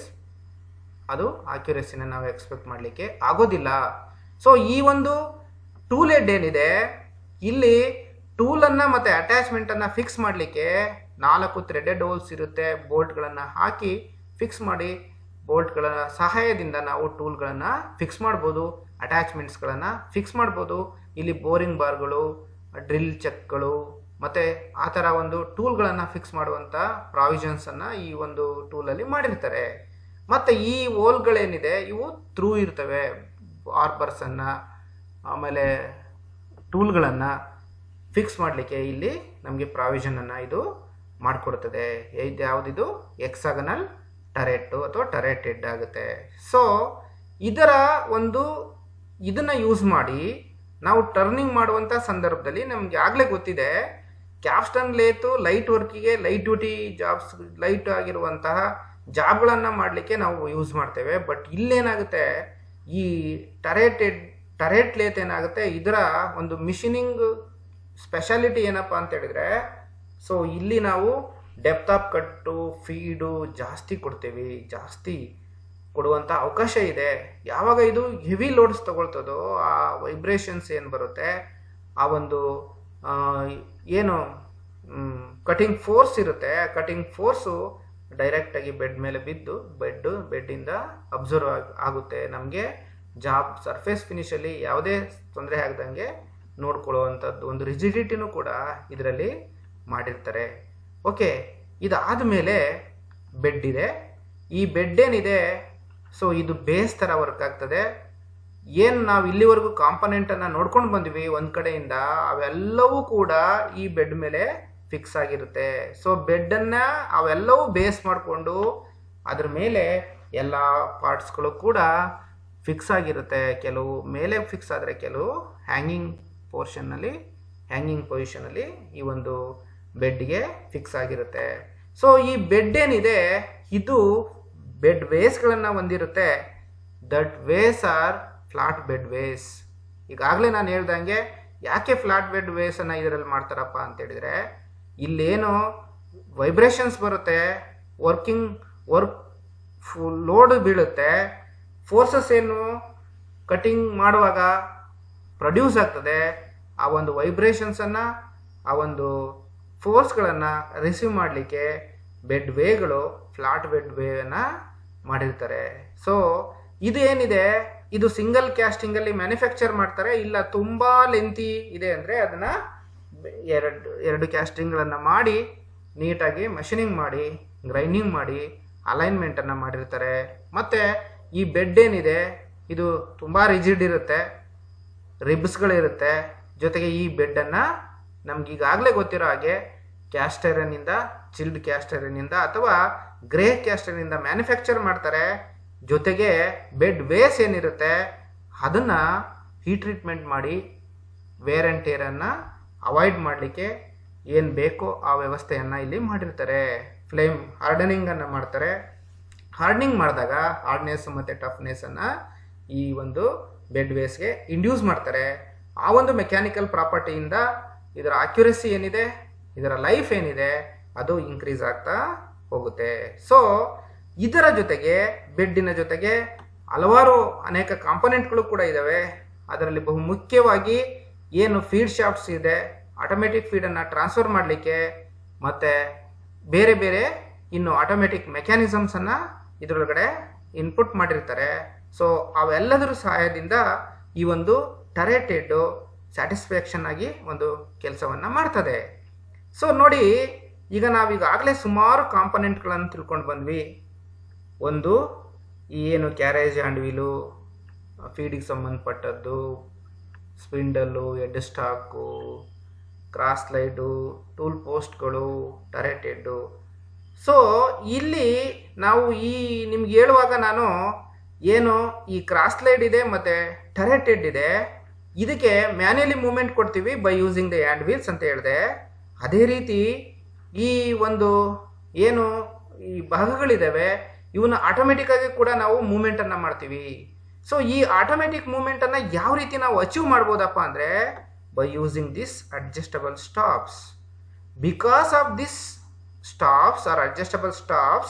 ಅದು ಅಕ್ಯುರೆಸಿನ ನಾವು ಎಕ್ಸ್ಪೆಕ್ಟ್ ಮಾಡಲಿಕ್ಕೆ ಆಗೋದಿಲ್ಲ ಸೊ ಈ ಒಂದು ಟೂಲ್ ಹೆಡ್ ಏನಿದೆ ಇಲ್ಲಿ ಟೂಲನ್ನು ಮತ್ತು ಅಟ್ಯಾಚ್ಮೆಂಟನ್ನು ಫಿಕ್ಸ್ ಮಾಡಲಿಕ್ಕೆ ನಾಲ್ಕು ಥ್ರೆಡೆಡ್ ಹೋಲ್ಸ್ ಇರುತ್ತೆ ಬೋಲ್ಟ್ಗಳನ್ನು ಹಾಕಿ ಫಿಕ್ಸ್ ಮಾಡಿ ಬೋಲ್ಟ್ಗಳ ಸಹಾಯದಿಂದ ನಾವು ಟೂಲ್ಗಳನ್ನು ಫಿಕ್ಸ್ ಮಾಡ್ಬೋದು ಅಟ್ಯಾಚ್ಮೆಂಟ್ಸ್ಗಳನ್ನು ಫಿಕ್ಸ್ ಮಾಡ್ಬೋದು ಇಲ್ಲಿ ಬೋರಿಂಗ್ ಬಾರ್ಗಳು ಡ್ರಿಲ್ ಚೆಕ್ಗಳು ಮತ್ತು ಆ ಥರ ಒಂದು ಟೂಲ್ಗಳನ್ನು ಫಿಕ್ಸ್ ಮಾಡುವಂಥ ಪ್ರಾವಿಷನ್ಸನ್ನು ಈ ಒಂದು ಟೂಲಲ್ಲಿ ಮಾಡಿರ್ತಾರೆ ಮತ್ತು ಈ ಓಲ್ಗಳೇನಿದೆ ಇವು ಥ್ರೂ ಇರ್ತವೆ ಆರ್ಬರ್ಸನ್ನು ಆಮೇಲೆ ಟೂಲ್ಗಳನ್ನು ಫಿಕ್ಸ್ ಮಾಡಲಿಕ್ಕೆ ಇಲ್ಲಿ ನಮಗೆ ಪ್ರಾವಿಷನನ್ನು ಇದು ಮಾಡಿಕೊಡ್ತದೆ ಇದು ಯಾವುದಿದು ಎಕ್ಸಾಗನಲ್ ಟರೆಟ್ಟು ಅಥವಾ ಟರೆಟೆಡ್ ಆಗುತ್ತೆ ಸೊ ಇದರ ಒಂದು ಇದನ್ನು ಯೂಸ್ ಮಾಡಿ ನಾವು ಟರ್ನಿಂಗ್ ಮಾಡುವಂಥ ಸಂದರ್ಭದಲ್ಲಿ ನಮಗೆ ಆಗಲೇ ಗೊತ್ತಿದೆ ಕ್ಯಾಪ್ಸ್ಟನ್ ಲೇತು ಲೈಟ್ ವರ್ಕಿಗೆ ಲೈಟ್ ಡ್ಯೂಟಿ ಜಾಬ್ಸ್ ಲೈಟ್ ಆಗಿರುವಂತಹ ಜಾಬ್ಗಳನ್ನು ಮಾಡಲಿಕ್ಕೆ ನಾವು ಯೂಸ್ ಮಾಡ್ತೇವೆ ಬಟ್ ಇಲ್ಲೇನಾಗುತ್ತೆ ಈ ಟರೇಟೆಡ್ ಟರೇಟ್ ಲೇತ್ ಏನಾಗುತ್ತೆ ಇದರ ಒಂದು ಮಿಷಿನಿಂಗ್ ಸ್ಪೆಷಾಲಿಟಿ ಏನಪ್ಪ ಅಂತ ಹೇಳಿದ್ರೆ ಸೊ ಇಲ್ಲಿ ನಾವು ಡೆಪ್ತ್ ಆಫ್ ಕಟ್ಟು ಫೀಡು ಜಾಸ್ತಿ ಕೊಡ್ತೀವಿ ಜಾಸ್ತಿ ಕೊಡುವಂಥ ಅವಕಾಶ ಇದೆ ಯಾವಾಗ ಇದು ಹೆವಿ ಲೋಡ್ಸ್ ತಗೊಳ್ತದೋ ಆ ವೈಬ್ರೇಷನ್ಸ್ ಏನು ಬರುತ್ತೆ ಆ ಒಂದು ಆ, ಏನು ಕಟಿಂಗ್ ಫೋರ್ಸ್ ಇರುತ್ತೆ ಕಟಿಂಗ್ ಫೋರ್ಸು ಡೈರೆಕ್ಟಾಗಿ ಬೆಡ್ ಮೇಲೆ ಬಿದ್ದು ಬೆಡ್ ಬೆಡ್ಡಿಂದ ಅಬ್ಸರ್ವ್ ಆಗುತ್ತೆ ನಮಗೆ ಜಾಬ್ ಸರ್ಫೇಸ್ ಫಿನಿಷಲ್ಲಿ ಯಾವುದೇ ತೊಂದರೆ ಆಗದಂಗೆ ನೋಡ್ಕೊಳ್ಳುವಂಥದ್ದು ಒಂದು ರಿಜಿಡಿಟಿನೂ ಕೂಡ ಇದರಲ್ಲಿ ಮಾಡಿರ್ತಾರೆ ಓಕೆ ಇದಾದ ಮೇಲೆ ಬೆಡ್ ಇದೆ ಈ ಬೆಡ್ ಏನಿದೆ ಸೊ ಇದು ಬೇಸ್ ಥರ ವರ್ಕ್ ಆಗ್ತದೆ ಏನು ನಾವು ಇಲ್ಲಿವರೆಗೂ ಕಾಂಪನೆಂಟನ್ನು ನೋಡ್ಕೊಂಡು ಬಂದ್ವಿ ಒಂದು ಕಡೆಯಿಂದ ಅವೆಲ್ಲವೂ ಕೂಡ ಈ ಬೆಡ್ ಮೇಲೆ ಫಿಕ್ಸ್ ಆಗಿರುತ್ತೆ ಸೊ ಬೆಡ್ಡನ್ನು ಅವೆಲ್ಲವೂ ಬೇಸ್ ಮಾಡಿಕೊಂಡು ಅದ್ರ ಮೇಲೆ ಎಲ್ಲ ಪಾರ್ಟ್ಸ್ಗಳು ಕೂಡ ಫಿಕ್ಸ್ ಆಗಿರುತ್ತೆ ಕೆಲವು ಮೇಲೆ ಫಿಕ್ಸ್ ಆದರೆ ಕೆಲವು ಹ್ಯಾಂಗಿಂಗ್ ಪೋರ್ಷನ್ನಲ್ಲಿ ಹ್ಯಾಂಗಿಂಗ್ ಪೊಸಿಷನಲ್ಲಿ ಈ ಒಂದು ಬೆಡ್ಗೆ ಫಿಕ್ಸ್ ಆಗಿರುತ್ತೆ ಸೊ ಈ ಬೆಡ್ ಏನಿದೆ ಇದು ಬೆಡ್ ವೇಸ್ಗಳನ್ನು ಹೊಂದಿರುತ್ತೆ that ways are flat bed ways ಈಗಾಗಲೇ ನಾನು ಹೇಳ್ದಂಗೆ ಯಾಕೆ ಫ್ಲಾಟ್ ಬೆಡ್ ವೇಸನ್ನು ಇದರಲ್ಲಿ ಮಾಡ್ತಾರಪ್ಪ ಅಂತ ಹೇಳಿದರೆ ಇಲ್ಲೇನು ವೈಬ್ರೇಷನ್ಸ್ ಬರುತ್ತೆ ವರ್ಕಿಂಗ್ ವರ್ಕ್ ಫುಲ್ ಲೋಡ್ ಬೀಳುತ್ತೆ ಫೋರ್ಸಸ್ ಏನು ಕಟಿಂಗ್ ಮಾಡುವಾಗ ಪ್ರೊಡ್ಯೂಸ್ ಆಗ್ತದೆ ಆ ಒಂದು ವೈಬ್ರೇಷನ್ಸನ್ನು ಆ ಒಂದು ಫೋರ್ಸ್ಗಳನ್ನು ರಿಸೀವ್ ಮಾಡಲಿಕ್ಕೆ ಬೆಡ್ ವೇಗಳು ಫ್ಲಾಟ್ ಬೆಡ್ ವೇನ ಮಾಡಿರ್ತಾರೆ ಸೊ ಇದು ಏನಿದೆ ಇದು ಸಿಂಗಲ್ ಕ್ಯಾಸ್ಟಿಂಗಲ್ಲಿ ಮ್ಯಾನುಫ್ಯಾಕ್ಚರ್ ಮಾಡ್ತಾರೆ ಇಲ್ಲ ತುಂಬ ಲೆಂತಿ ಇದೆ ಅಂದರೆ ಅದನ್ನು ಎರಡು ಎರಡು ಕ್ಯಾಸ್ಟಿಂಗ್ಗಳನ್ನು ಮಾಡಿ ನೀಟಾಗಿ ಮಷಿನಿಂಗ್ ಮಾಡಿ ಗ್ರೈಂಡಿಂಗ್ ಮಾಡಿ ಅಲೈನ್ಮೆಂಟನ್ನು ಮಾಡಿರ್ತಾರೆ ಮತ್ತು ಈ ಬೆಡ್ ಏನಿದೆ ಇದು ತುಂಬ ರಿಜಿಡ್ ಇರುತ್ತೆ ರಿಬ್ಸ್ಗಳಿರುತ್ತೆ ಜೊತೆಗೆ ಈ ಬೆಡ್ಡನ್ನು ನಮ್ಗೆ ಈಗಾಗಲೇ ಗೊತ್ತಿರೋ ಹಾಗೆ ಕ್ಯಾಸ್ಟೈರನ್ನಿಂದ ಚಿಲ್ಡ್ ಕ್ಯಾಸ್ಟೈರನ್ನಿಂದ ಅಥವಾ ಗ್ರೇ ಕ್ಯಾಸ್ಟೈನಿಂದ ಮ್ಯಾನುಫ್ಯಾಕ್ಚರ್ ಮಾಡ್ತಾರೆ ಜೊತೆಗೆ ಬೆಡ್ ವೇಸ್ ಏನಿರುತ್ತೆ ಅದನ್ನು ಹೀಟ್ ಟ್ರೀಟ್ಮೆಂಟ್ ಮಾಡಿ ವೇರ್ ಆ್ಯಂಡ್ ಟೇರನ್ನು ಅವಾಯ್ಡ್ ಮಾಡಲಿಕ್ಕೆ ಏನು ಬೇಕೋ ಆ ವ್ಯವಸ್ಥೆಯನ್ನು ಇಲ್ಲಿ ಮಾಡಿರ್ತಾರೆ ಫ್ಲೇಮ್ ಹಾರ್ಡನಿಂಗನ್ನು ಮಾಡ್ತಾರೆ ಹಾರ್ಡನಿಂಗ್ ಮಾಡಿದಾಗ ಹಾರ್ಡ್ನೆಸ್ ಮತ್ತು ಟಫ್ನೆಸ್ಸನ್ನು ಈ ಒಂದು ಬೆಡ್ ವೇಸ್ಗೆ ಇಂಡ್ಯೂಸ್ ಮಾಡ್ತಾರೆ ಆ ಒಂದು ಮೆಕ್ಯಾನಿಕಲ್ ಪ್ರಾಪರ್ಟಿಯಿಂದ ಇದರ ಅಕ್ಯುರಸಿ ಏನಿದೆ ಇದರ ಲೈಫ್ ಏನಿದೆ ಅದು ಇನ್ಕ್ರೀಸ್ ಆಗ್ತಾ ಹೋಗುತ್ತೆ ಸೊ ಇದರ ಜೊತೆಗೆ ಬೆಡ್ಡಿನ ಜೊತೆಗೆ ಹಲವಾರು ಅನೇಕ ಕಾಂಪೊನೆಂಟ್ಗಳು ಕೂಡ ಇದ್ದಾವೆ ಅದರಲ್ಲಿ ಬಹು ಮುಖ್ಯವಾಗಿ ಏನು ಫೀಡ್ ಶಾಫ್ಟ್ಸ್ ಇದೆ ಆಟೋಮೆಟಿಕ್ ಫೀಡನ್ನು ಟ್ರಾನ್ಸ್ಫರ್ ಮಾಡಲಿಕ್ಕೆ ಮತ್ತು ಬೇರೆ ಬೇರೆ ಇನ್ನು ಆಟೋಮೆಟಿಕ್ ಮೆಕ್ಯಾನಿಸಮ್ಸನ್ನು ಇದರೊಳಗಡೆ ಇನ್ಪುಟ್ ಮಾಡಿರ್ತಾರೆ ಸೊ ಅವೆಲ್ಲದರ ಸಹಾಯದಿಂದ ಈ ಒಂದು ಟರೇಟೆಡ್ ಸ್ಯಾಟಿಸ್ಫ್ಯಾಕ್ಷನ್ ಆಗಿ ಒಂದು ಕೆಲಸವನ್ನು ಮಾಡ್ತದೆ ಸೊ ನೋಡಿ ಈಗ ನಾವೀಗಾಗಲೇ ಸುಮಾರು ಕಾಂಪೊನೆಂಟ್ಗಳನ್ನು ತಿಳ್ಕೊಂಡು ಬಂದ್ವಿ ಒಂದು ಈ ಏನು ಕ್ಯಾರೇಜ್ ಹ್ಯಾಂಡ್ ವೀಲು ಫೀಡಿಗೆ ಸಂಬಂಧಪಟ್ಟದ್ದು spindle head stock cross slide tool ಪೋಸ್ಟ್ಗಳು ಟರೆಟೆಡ್ಡು ಸೊ ಇಲ್ಲಿ ನಾವು ಈ ನಿಮ್ಗೆ ಹೇಳುವಾಗ ನಾನು ಏನು ಈ ಕ್ರಾಸ್ ಲೈಡ್ ಇದೆ ಮತ್ತು ಟರೆಟೆಡ್ ಇದೆ ಇದಕ್ಕೆ ಮ್ಯಾನ್ಯಲಿ ಮೂಮೆಂಟ್ ಕೊಡ್ತೀವಿ by using the hand wheels ಅಂತ ಹೇಳಿದೆ ಅದೇ ರೀತಿ ಈ ಒಂದು ಏನು ಈ ಭಾಗಗಳಿದ್ದಾವೆ ಇವನ್ನ ಆಟೋಮೆಟಿಕ್ ಆಗಿ ಕೂಡ ನಾವು ಮೂಮೆಂಟನ್ನು ಮಾಡ್ತೀವಿ ಸೊ ಈ ಆಟೋಮೆಟಿಕ್ ಮೂಮೆಂಟನ್ನು ಯಾವ ರೀತಿ ನಾವು ಅಚೀವ್ ಮಾಡ್ಬೋದಪ್ಪ ಅಂದರೆ by using this adjustable stops because of this stops are adjustable stops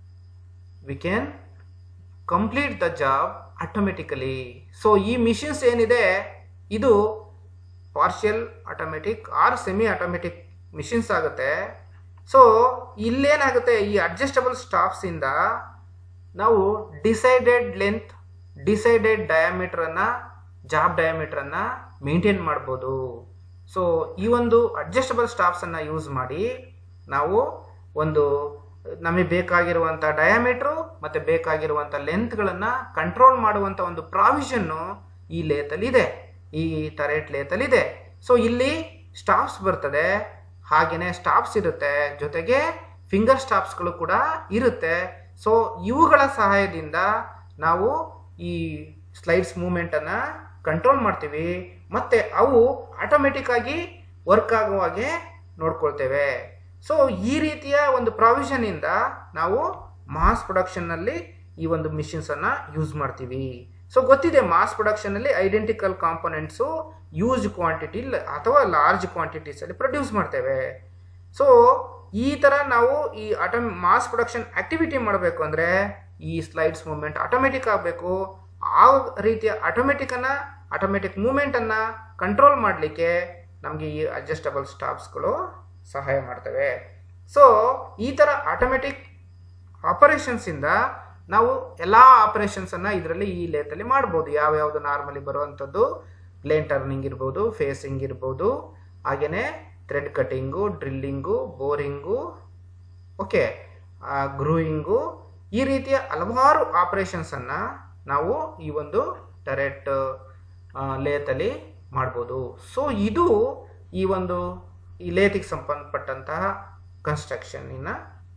we can complete the job automatically so ಈ ಮಿಷಿನ್ಸ್ ಏನಿದೆ ಇದು partial automatic or semi automatic machines ಆಗುತ್ತೆ ಸೊ ಇಲ್ಲೇನಾಗುತ್ತೆ ಈ ಅಡ್ಜಸ್ಟಬಲ್ ಸ್ಟಾಪ್ಸಿಂದ ನಾವು ಡಿಸೈಡೆಡ್ ಲೆಂತ್ ಡಿಸೈಡೆಡ್ ಡಯಾಮೀಟ್ರನ್ನು job ಡಯಾಮೀಟ್ರನ್ನು ಮೇಂಟೈನ್ ಮಾಡ್ಬೋದು ಸೊ ಈ ಒಂದು ಅಡ್ಜಸ್ಟಬಲ್ ಸ್ಟಾಪ್ಸನ್ನು ಯೂಸ್ ಮಾಡಿ ನಾವು ಒಂದು ನಮಗೆ ಬೇಕಾಗಿರುವಂಥ ಡಯಾಮೀಟ್ರು ಮತ್ತು ಬೇಕಾಗಿರುವಂಥ ಲೆಂತ್ಗಳನ್ನು ಕಂಟ್ರೋಲ್ ಮಾಡುವಂಥ ಒಂದು ಪ್ರಾವಿಷನ್ನು ಈ ಲೇತಲ್ಲಿ ಇದೆ ಈ ಟರೇಟ್ ಲೇತಲ್ಲಿ ಇದೆ ಸೊ ಇಲ್ಲಿ ಸ್ಟಾಪ್ಸ್ ಬರ್ತದೆ ಹಾಗೆಯೇ ಸ್ಟಾಪ್ಸ್ ಇರುತ್ತೆ ಜೊತೆಗೆ ಫಿಂಗರ್ ಸ್ಟಾಪ್ಸ್ಗಳು ಕೂಡ ಇರುತ್ತೆ ಸೊ ಇವುಗಳ ಸಹಾಯದಿಂದ ನಾವು ಈ ಸ್ಲೈಡ್ಸ್ ಮೂಮೆಂಟನ್ನು ಕಂಟ್ರೋಲ್ ಮಾಡ್ತೀವಿ ಮತ್ತು ಅವು ಆಟೋಮೆಟಿಕ್ ಆಗಿ ವರ್ಕ್ ಆಗುವ ಹಾಗೆ ನೋಡ್ಕೊಳ್ತೇವೆ ಸೊ ಈ ರೀತಿಯ ಒಂದು ಪ್ರಾವಿಷನಿಂದ ನಾವು ಮಾಸ್ ಪ್ರೊಡಕ್ಷನ್ನಲ್ಲಿ ಈ ಒಂದು ಮಿಷಿನ್ಸನ್ನು ಯೂಸ್ ಮಾಡ್ತೀವಿ ಸೊ ಗೊತ್ತಿದೆ ಮಾಸ್ ಪ್ರೊಡಕ್ಷನಲ್ಲಿ ಐಡೆಂಟಿಕಲ್ ಕಾಂಪೊನೆಂಟ್ಸು ಯೂಸ್ ಕ್ವಾಂಟಿಟಿ ಅಥವಾ ಲಾರ್ಜ್ ಕ್ವಾಂಟಿಟೀಸಲ್ಲಿ ಪ್ರೊಡ್ಯೂಸ್ ಮಾಡ್ತೇವೆ ಸೊ ಈ ಥರ ನಾವು ಈ ಆಟೋ ಮಾಸ್ ಪ್ರೊಡಕ್ಷನ್ ಆಕ್ಟಿವಿಟಿ ಮಾಡಬೇಕು ಅಂದರೆ ಈ ಸ್ಲೈಡ್ಸ್ ಮೂಮೆಂಟ್ ಆಟೋಮೆಟಿಕ್ ಆಗಬೇಕು ಆ ರೀತಿಯ ಆಟೋಮೆಟಿಕನ್ನು ಆಟೋಮೆಟಿಕ್ ಮೂಮೆಂಟನ್ನು ಕಂಟ್ರೋಲ್ ಮಾಡಲಿಕ್ಕೆ ನಮಗೆ ಈ ಅಡ್ಜಸ್ಟಬಲ್ ಸ್ಟಾಪ್ಸ್ಗಳು ಸಹಾಯ ಮಾಡ್ತವೆ ಸೊ ಈ ಥರ ಆಟೋಮೆಟಿಕ್ ಆಪರೇಷನ್ಸಿಂದ ನಾವು ಎಲ್ಲ ಆಪರೇಷನ್ಸನ್ನು ಇದರಲ್ಲಿ ಈ ಲೇತಲ್ಲಿ ಮಾಡ್ಬೋದು ಯಾವ್ಯಾವುದು ನಾರ್ಮಲಿ ಬರುವಂಥದ್ದು ಪ್ಲೇನ್ ಟರ್ನಿಂಗ್ ಇರ್ಬೋದು ಫೇಸಿಂಗ್ ಇರ್ಬೋದು ಹಾಗೆಯೇ thread cutting drilling boring okay grooving ಈ ರೀತಿಯ ಹಲವಾರು ಆಪರೇಷನ್ಸನ್ನು ನಾವು ಈ ಒಂದು ಟರೆಟ್ ಲೇತಲ್ಲಿ ಮಾಡ್ಬೋದು ಸೊ ಇದು ಈ ಒಂದು ಈ ಲೇತಿಗೆ ಸಂಬಂಧಪಟ್ಟಂತಹ ಕನ್ಸ್ಟ್ರಕ್ಷನ್ನಿನ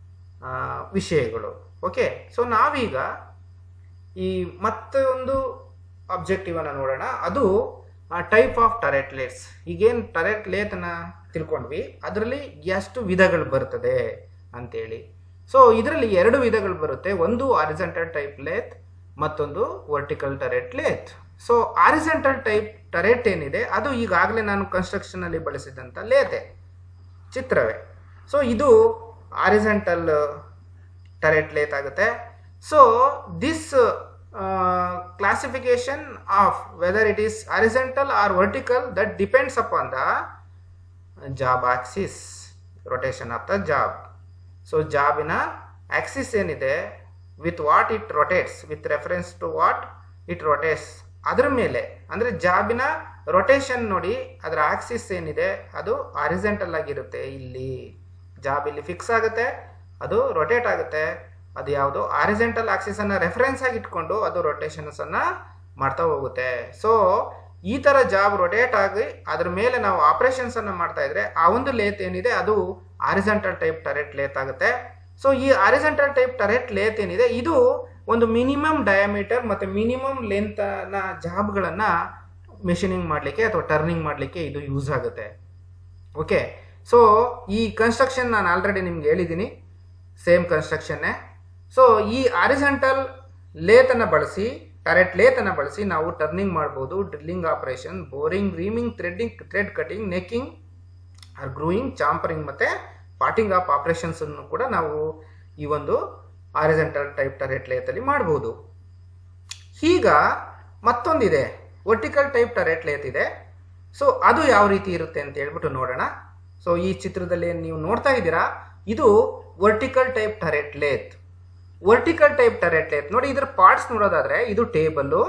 ವಿಷಯಗಳು ಓಕೆ ಸೊ ನಾವೀಗ ಈ ಮತ್ತೊಂದು ಅಬ್ಜೆಕ್ಟಿವನ್ನು ನೋಡೋಣ ಅದು ಟೈಪ್ ಆಫ್ ಟರೆಟ್ ಲೇಟ್ಸ್ ಈಗೇನು ಟರೆಟ್ ಲೇತನ್ನು ತಿಳ್ಕೊಂಡ್ವಿ ಅದರಲ್ಲಿ ಎಷ್ಟು ವಿಧಗಳು ಬರ್ತದೆ ಅಂತೇಳಿ ಸೊ ಇದರಲ್ಲಿ ಎರಡು ವಿಧಗಳು ಬರುತ್ತೆ ಒಂದು ಆರಿಸೆಂಟಲ್ ಟೈಪ್ ಲೇತ್ ಮತ್ತೊಂದು vertical turret lathe so horizontal type turret ಏನಿದೆ ಅದು ಈಗಾಗಲೇ ನಾನು ಕನ್ಸ್ಟ್ರಕ್ಷನಲ್ಲಿ ಬಳಸಿದಂಥ ಲೇತೆ ಚಿತ್ರವೇ ಸೊ ಇದು ಆರಿಸೆಂಟಲ್ ಟರೆಟ್ ಲೇತ್ ಆಗುತ್ತೆ so this classification of whether it is horizontal or vertical that depends upon the job axis rotation of the job so ಜಾಬಿನ ಆಕ್ಸಿಸ್ ಏನಿದೆ with what it rotates with reference to what it rotates ಅದರ ಮೇಲೆ ಅಂದರೆ ಜಾಬಿನ rotation ನೋಡಿ ಅದರ Axis ಏನಿದೆ ಅದು horizontal ಆಗಿರುತ್ತೆ ಇಲ್ಲಿ ಜಾಬ್ ಇಲ್ಲಿ ಫಿಕ್ಸ್ ಆಗುತ್ತೆ ಅದು ರೊಟೇಟ್ ಆಗುತ್ತೆ ಅದು ಯಾವುದು ಆರಿಸೆಂಟಲ್ ಆಕ್ಸಿಸನ್ನು ರೆಫರೆನ್ಸ್ ಆಗಿ ಇಟ್ಕೊಂಡು ಅದು ರೊಟೇಷನ್ಸನ್ನು ಮಾಡ್ತಾ ಹೋಗುತ್ತೆ ಸೊ ಈ ಥರ ಜಾಬ್ ರೊಟೇಟ್ ಆಗಿ ಅದ್ರ ಮೇಲೆ ನಾವು ಆಪರೇಷನ್ಸನ್ನು ಮಾಡ್ತಾ ಇದ್ರೆ ಆ ಒಂದು ಲೇತ್ ಏನಿದೆ ಅದು ಆರಿಸೆಂಟಲ್ ಟೈಪ್ ಟರೆಟ್ ಲೇತ್ ಆಗುತ್ತೆ ಸೊ ಈ ಆರಿಸೆಂಟಲ್ ಟೈಪ್ ಟರೆಟ್ ಲೇತ್ ಏನಿದೆ ಇದು ಒಂದು ಮಿನಿಮಮ್ ಡಯಾಮೀಟರ್ ಮತ್ತು ಮಿನಿಮಮ್ ಲೆಂತ್ನ ಜಾಬ್ಗಳನ್ನು ಮೆಷಿನಿಂಗ್ ಮಾಡಲಿಕ್ಕೆ ಅಥವಾ ಟರ್ನಿಂಗ್ ಮಾಡಲಿಕ್ಕೆ ಇದು ಯೂಸ್ ಆಗುತ್ತೆ ಓಕೆ ಸೊ ಈ ಕನ್ಸ್ಟ್ರಕ್ಷನ್ ನಾನು ಆಲ್ರೆಡಿ ನಿಮ್ಗೆ ಹೇಳಿದ್ದೀನಿ ಸೇಮ್ ಕನ್ಸ್ಟ್ರಕ್ಷನ್ನೇ ಸೊ ಈ ಆರಿಸೆಂಟಲ್ ಲೇತನ್ನು ಬಳಸಿ ಟರೆಟ್ ಲೇತನ್ನು ಬಳಸಿ ನಾವು ಟರ್ನಿಂಗ್ ಮಾಡ್ಬೋದು drilling operation boring reaming threading thread cutting necking or grooving chamfering ಮತ್ತು ಪಾಟಿಂಗ್ ಆಫ್ ಆಪರೇಷನ್ಸನ್ನು ಕೂಡ ನಾವು ಈ ಒಂದು ಆರಿಸೆಂಟಲ್ ಟೈಪ್ ಟರೆಟ್ ಲೇತಲ್ಲಿ ಮಾಡ್ಬೋದು ಈಗ ಮತ್ತೊಂದಿದೆ ವರ್ಟಿಕಲ್ ಟೈಪ್ ಟರೆಟ್ ಲೇತ್ ಇದೆ ಸೊ ಅದು ಯಾವ ರೀತಿ ಇರುತ್ತೆ ಅಂತ ಹೇಳ್ಬಿಟ್ಟು ನೋಡೋಣ ಸೊ ಈ ಚಿತ್ರದಲ್ಲಿ ಏನ್ ನೀವು ನೋಡ್ತಾ ಇದ್ದೀರಾ ಇದು vertical type turret lathe vertical type turret lathe ನೋಡಿ ಇದರ ಪಾರ್ಟ್ಸ್ ನೋಡೋದಾದ್ರೆ ಇದು ಟೇಬಲ್ಲು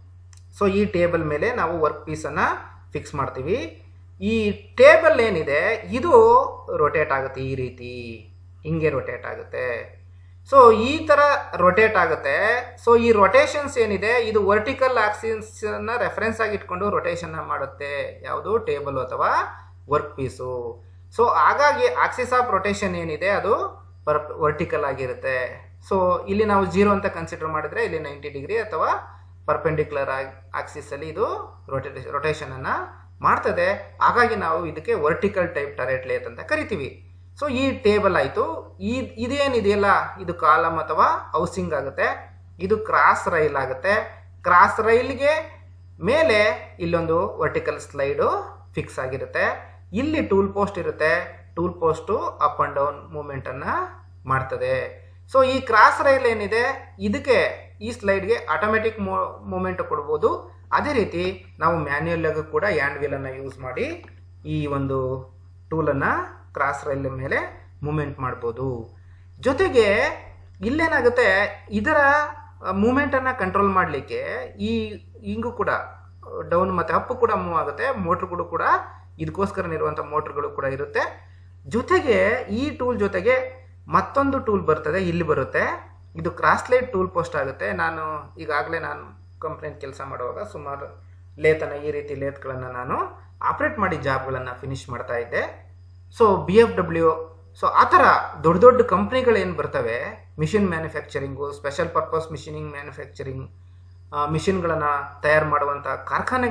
ಸೊ ಈ ಟೇಬಲ್ ಮೇಲೆ ನಾವು ವರ್ಕ್ ಪೀಸನ್ನು ಫಿಕ್ಸ್ ಮಾಡ್ತೀವಿ ಈ ಟೇಬಲ್ ಏನಿದೆ ಇದು ರೊಟೇಟ್ ಆಗುತ್ತೆ ಈ ರೀತಿ ಹಿಂಗೆ ರೊಟೇಟ್ ಆಗುತ್ತೆ ಸೊ ಈ ಥರ ರೊಟೇಟ್ ಆಗುತ್ತೆ ಸೊ ಈ ರೊಟೇಷನ್ಸ್ ಏನಿದೆ ಇದು ವರ್ಟಿಕಲ್ ಆಕ್ಸಿಸ್ನ ರೆಫರೆನ್ಸ್ ಆಗಿ ಇಟ್ಕೊಂಡು ರೊಟೇಷನ್ ಮಾಡುತ್ತೆ ಯಾವುದು ಟೇಬಲ್ ಅಥವಾ ವರ್ಕ್ ಪೀಸು ಸೊ ಹಾಗಾಗಿ ಆಕ್ಸಿಸ್ ಆಫ್ ರೊಟೇಷನ್ ಏನಿದೆ ಅದು ಪರ್ ವರ್ಟಿಕಲ್ ಆಗಿರುತ್ತೆ ಸೊ ಇಲ್ಲಿ ನಾವು ಜೀರೋ ಅಂತ ಕನ್ಸಿಡರ್ ಮಾಡಿದ್ರೆ ಇಲ್ಲಿ ನೈಂಟಿ ಡಿಗ್ರಿ ಅಥವಾ ಪರ್ಪೆಂಡಿಕ್ಯುಲರ್ ಆಗಿ ಆಕ್ಸಿಸಲ್ಲಿ ಇದು ರೊಟೇ ರೊಟೇಷನನ್ನು ಮಾಡ್ತದೆ ಹಾಗಾಗಿ ನಾವು ಇದಕ್ಕೆ ವರ್ಟಿಕಲ್ ಟೈಪ್ ಟರೆಟ್ ಲೇತ್ ಅಂತ ಕರಿತೀವಿ ಸೊ ಈ ಟೇಬಲ್ ಆಯಿತು ಈ ಇದೇನಿದೆಯಲ್ಲ ಇದು ಕಾಲಮ್ ಅಥವಾ ಹೌಸಿಂಗ್ ಆಗುತ್ತೆ ಇದು ಕ್ರಾಸ್ ರೈಲ್ ಆಗುತ್ತೆ ಕ್ರಾಸ್ ರೈಲ್ಗೆ ಮೇಲೆ ಇಲ್ಲೊಂದು ವರ್ಟಿಕಲ್ ಸ್ಲೈಡು ಫಿಕ್ಸ್ ಆಗಿರುತ್ತೆ ಇಲ್ಲಿ ಟೂಲ್ ಪೋಸ್ಟ್ ಇರುತ್ತೆ tool post up and down ಮೂಮೆಂಟನ್ನು ಮಾಡ್ತದೆ ಸೊ ಈ ಕ್ರಾಸ್ ರೈಲ್ ಏನಿದೆ ಇದಕ್ಕೆ ಈ ಸ್ಲೈಡ್ಗೆ ಆಟೋಮೆಟಿಕ್ ಮೂ ಮೂಮೆಂಟ್ ಕೊಡ್ಬೋದು ಅದೇ ರೀತಿ ನಾವು ಮ್ಯಾನ್ಯುಯಲ್ ಆಗಿ ಕೂಡ ಹ್ಯಾಂಡ್ ವೀಲನ್ನು ಯೂಸ್ ಮಾಡಿ ಈ ಒಂದು ಟೂಲನ್ನು ಕ್ರಾಸ್ ರೈಲ್ ಮೇಲೆ ಮೂಮೆಂಟ್ ಮಾಡ್ಬೋದು ಜೊತೆಗೆ ಇಲ್ಲೇನಾಗುತ್ತೆ ಇದರ ಮೂಮೆಂಟನ್ನು ಕಂಟ್ರೋಲ್ ಮಾಡಲಿಕ್ಕೆ ಈ ಹಿಂಗೂ ಕೂಡ ಡೌನ್ ಮತ್ತು ಅಪ್ ಕೂಡ ಮೂವ್ ಆಗುತ್ತೆ ಮೋಟ್ರ್ಗಳು ಕೂಡ ಇದಕ್ಕೋಸ್ಕರ ಇರುವಂಥ ಮೋಟ್ರ್ಗಳು ಕೂಡ ಇರುತ್ತೆ ಜೊತೆಗೆ ಈ ಟೂಲ್ ಜೊತೆಗೆ ಮತ್ತೊಂದು ಟೂಲ್ ಬರ್ತದೆ ಇಲ್ಲಿ ಬರುತ್ತೆ ಇದು ಕ್ರಾಸ್ಲೈಟ್ ಟೂಲ್ ಪೋಸ್ಟ್ ಆಗುತ್ತೆ ನಾನು ಈಗಾಗಲೇ ನಾನು ಕಂಪ್ನಿಯಲ್ಲಿ ಕೆಲಸ ಮಾಡುವಾಗ ಸುಮಾರು ಲೇತನ ಈ ರೀತಿ ಲೇತ್ಗಳನ್ನು ನಾನು ಆಪ್ರೇಟ್ ಮಾಡಿ ಜಾಬ್ಗಳನ್ನು ಫಿನಿಶ್ ಮಾಡ್ತಾ ಇದ್ದೆ so B F W so ಆ ಥರ ದೊಡ್ಡ ದೊಡ್ಡ ಕಂಪ್ನಿಗಳೇನು ಬರ್ತವೆ machine manufacturing special purpose machining manufacturing ಮಿಷಿನ್ಗಳನ್ನು ತಯಾರು ಮಾಡುವಂಥ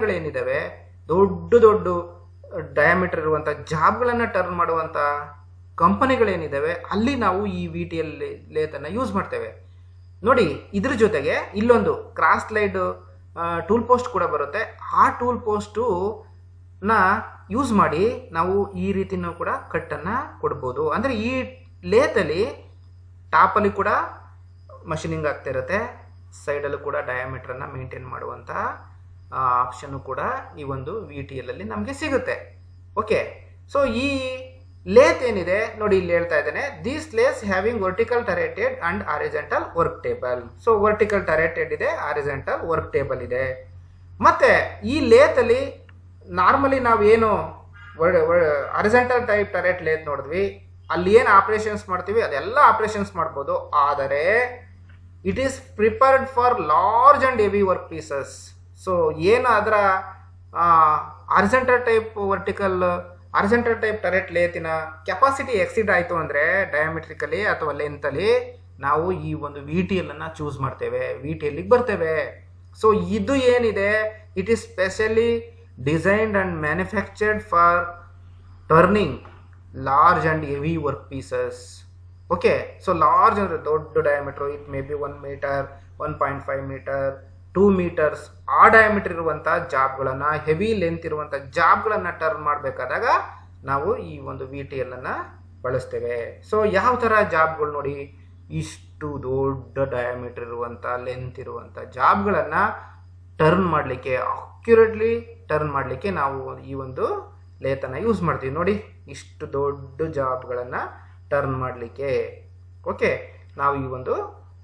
ಕಾರ್ಖಾನೆಗಳೇನಿದ್ದಾವೆ ದೊಡ್ಡ ದೊಡ್ಡ ಡಯಾಮೀಟರ್ ಇರುವಂಥ ಜಾಬ್ಗಳನ್ನು ಟರ್ನ್ ಮಾಡುವಂಥ ಕಂಪನಿಗಳೇನಿದ್ದಾವೆ ಅಲ್ಲಿ ನಾವು ಈ ವಿ ಟಿ ಎಲ್ ಲೇತನ್ನು ಯೂಸ್ ಮಾಡ್ತೇವೆ ನೋಡಿ ಇದ್ರ ಜೊತೆಗೆ ಇಲ್ಲೊಂದು ಕ್ರಾಸ್ ಲೈಡ್ ಟೂಲ್ ಪೋಸ್ಟ್ ಕೂಡ ಬರುತ್ತೆ ಆ ಟೂಲ್ ಪೋಸ್ಟು ನ ಯೂಸ್ ಮಾಡಿ ನಾವು ಈ ರೀತಿನೂ ಕೂಡ ಕಟ್ಟನ್ನು ಕೊಡ್ಬೋದು ಅಂದರೆ ಈ ಲೇತಲ್ಲಿ ಟಾಪಲ್ಲಿ ಕೂಡ ಮಷಿನಿಂಗ್ ಆಗ್ತಾ ಇರುತ್ತೆ ಸೈಡಲ್ಲೂ ಕೂಡ ಡಯಾಮೀಟ್ರನ್ನು ಮೇಂಟೈನ್ ಮಾಡುವಂಥ ಆಪ್ಷನ್ನು ಕೂಡ ಈ ಒಂದು ವಿ ಟಿ ಎಲ್ಲಲ್ಲಿ ನಮಗೆ ಸಿಗುತ್ತೆ ಓಕೆ ಸೊ ಈ ಲೇತ್ ಏನಿದೆ ನೋಡಿ ಇಲ್ಲಿ ಹೇಳ್ತಾ ಇದ್ದೇನೆ these lathes having vertical turreted and horizontal work table so vertical turreted ಇದೆ ಆರಿಜೆಂಟಲ್ ವರ್ಕ್ ಟೇಬಲ್ ಇದೆ ಮತ್ತೆ ಈ ಲೇತಲ್ಲಿ ನಾರ್ಮಲಿ ನಾವು ಏನು ಅರಿಜೆಂಟಲ್ ಟೈಪ್ ಟರೆಟ್ ಲೇತ್ ನೋಡಿದ್ವಿ ಅಲ್ಲಿ ಏನು ಆಪರೇಷನ್ಸ್ ಮಾಡ್ತೀವಿ ಅದೆಲ್ಲ ಆಪರೇಷನ್ಸ್ ಮಾಡ್ಬೋದು ಆದರೆ it is prepared for large and heavy work pieces so ಏನು ಅದರ horizontal type vertical horizontal type turret ಲೇತಿನ ಕೆಪಾಸಿಟಿ ಎಕ್ಸಿಡ್ ಆಯಿತು ಅಂದರೆ ಡಯಾಮೆಟ್ರಿಕಲಿ ಅಥವಾ ಲೆಂತಲ್ಲಿ ನಾವು ಈ ಒಂದು ವಿ ಟಿ ಎಲ್ಲನ್ನು ಚೂಸ್ ಮಾಡ್ತೇವೆ ವಿ ಟಿ ಎಲ್ಲಿಗೆ ಬರ್ತೇವೆ ಸೊ ಇದು ಏನಿದೆ it is specially designed and manufactured for turning large and heavy work pieces okay so large ಅಂದರೆ ದೊಡ್ಡ diameter it may be one metre one point five metre two metres ಆ diameter ಇರುವಂಥ ಜಾಬ್ಗಳನ್ನು heavy length ಇರುವಂಥ ಜಾಬ್ಗಳನ್ನು turn ಮಾಡಬೇಕಾದಾಗ ನಾವು ಈ ಒಂದು ವಿ ಟಿ ಎಲ್ಲನ್ನು ಬಳಸ್ತೇವೆ ಸೊ ಯಾವ ಥರ ಜಾಬ್ಗಳು ನೋಡಿ ಇಷ್ಟು ದೊಡ್ಡ ಡಯಾಮೀಟರ್ ಇರುವಂಥ ಲೆಂತ್ ಇರುವಂಥ ಜಾಬ್ಗಳನ್ನು ಟರ್ನ್ ಮಾಡಲಿಕ್ಕೆ ಅಕ್ಯುರೇಟ್ಲಿ ಟರ್ನ್ ಮಾಡಲಿಕ್ಕೆ ನಾವು ಈ ಒಂದು ಲೇತನ್ನು ಯೂಸ್ ಮಾಡ್ತೀವಿ ನೋಡಿ ಇಷ್ಟು ದೊಡ್ಡ ಜಾಬ್ಗಳನ್ನು ಟರ್ನ್ ಮಾಡಲಿಕ್ಕೆ ಓಕೆ ನಾವು ಈ ಒಂದು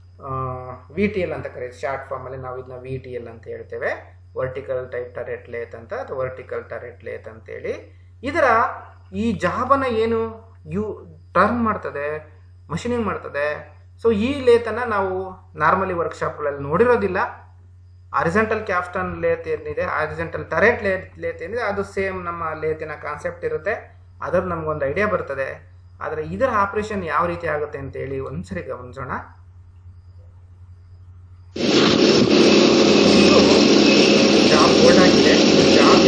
ವಿ ಟಿ ಎಲ್ ಅಂತ ಕರೀತೀವಿ ಶಾರ್ಟ್ ಫಾರ್ಮಲ್ಲಿ ನಾವು ಇದನ್ನ ವಿ ಟಿ ಎಲ್ ಅಂತ ಹೇಳ್ತೇವೆ ವರ್ಟಿಕಲ್ ಟೈಪ್ ಟರೆಟ್ ಲೇತ್ ಅಂತ ಅಥವಾ ವರ್ಟಿಕಲ್ ಟರೆಟ್ ಲೇತ್ ಅಂತೇಳಿ ಇದರ ಈ ಜಾಬನ್ನು ಏನು ಯು ಟರ್ನ್ ಮಾಡ್ತದೆ ಮಷಿನಿಂಗ್ ಮಾಡ್ತದೆ ಸೊ ಈ ಲೇತನ್ನು ನಾವು ನಾರ್ಮಲಿ ವರ್ಕ್ಶಾಪ್ಗಳಲ್ಲಿ ನೋಡಿರೋದಿಲ್ಲ ಆರಿಜೆಂಟಲ್ ಕ್ಯಾಪ್ಟನ್ ಲೇತ್ ಏನಿದೆ ಆರಿಜೆಂಟಲ್ ಟರೆಟ್ ಲೇತ್ ಲೇತ್ ಏನಿದೆ ಅದು ಸೇಮ್ ನಮ್ಮ ಲೇತಿನ ಕಾನ್ಸೆಪ್ಟ್ ಇರುತ್ತೆ ಅದರ ನಮಗೊಂದು ಐಡಿಯಾ ಬರ್ತದೆ ಆದರೆ ಇದರ ಆಪರೇಷನ್ ಯಾವ ರೀತಿ ಆಗುತ್ತೆ ಅಂತೇಳಿ ಒಂದ್ಸರಿ ಗಮನಿಸೋಣ ಜಾಬ್ ಬೋರ್ಡ್ ಆಗಿದೆ ಜಾಬ್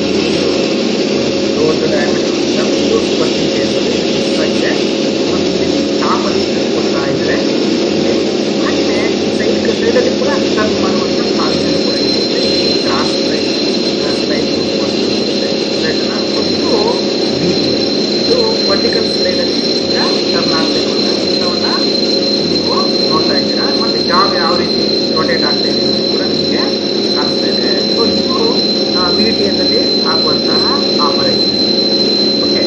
ದೊಡ್ಡ ಡಯಾಮೀಟರ್ ಇದು ವರ್ಕಿಂಗ್ ಟೇಬಲ್ ಆಗಿದೆ ಟಾಪಲ್ಲಿ ಕೊಡ್ತಾ ಇದ್ದಾರೆ ಹಾಗೆಯೇ ಸೈಡ್ ಸೈಡಲ್ಲಿ ಕೂಡ ಟರ್ನ್ ಮಾಡುವಂಥ ಆಪ್ಷನ್ ಕೂಡ ಇದೆ ಕ್ರಾಸ್ ಸ್ಲೈಡ್ ಸ್ಲೈಡ್ ಇದು ಇದು ವರ್ಟಿಕಲ್ ಸ್ಲೈಡಲ್ಲಿ ಟರ್ನ್ ಆಗ್ತಿರುವಂಥ ಚಿತ್ರವನ್ನು ನೀವು ನೋಡ್ತಾ ಇದ್ದೀರಾ ಮತ್ತು ಜಾಬ್ ಯಾವ ರೀತಿ ರೊಟೇಟ್ ಆಗ್ತಾ ಇದೆ ಅಂತ ಕೂಡ ನಿಮಗೆ ಕಾಣಿಸ್ತಾ ಇದೆ ಸೊ ಇದು ವಿ ಟಿ ಎಲ್ಲಿ ಆಗುವಂತಹ ಆಪರೇಷನ್ ಓಕೆ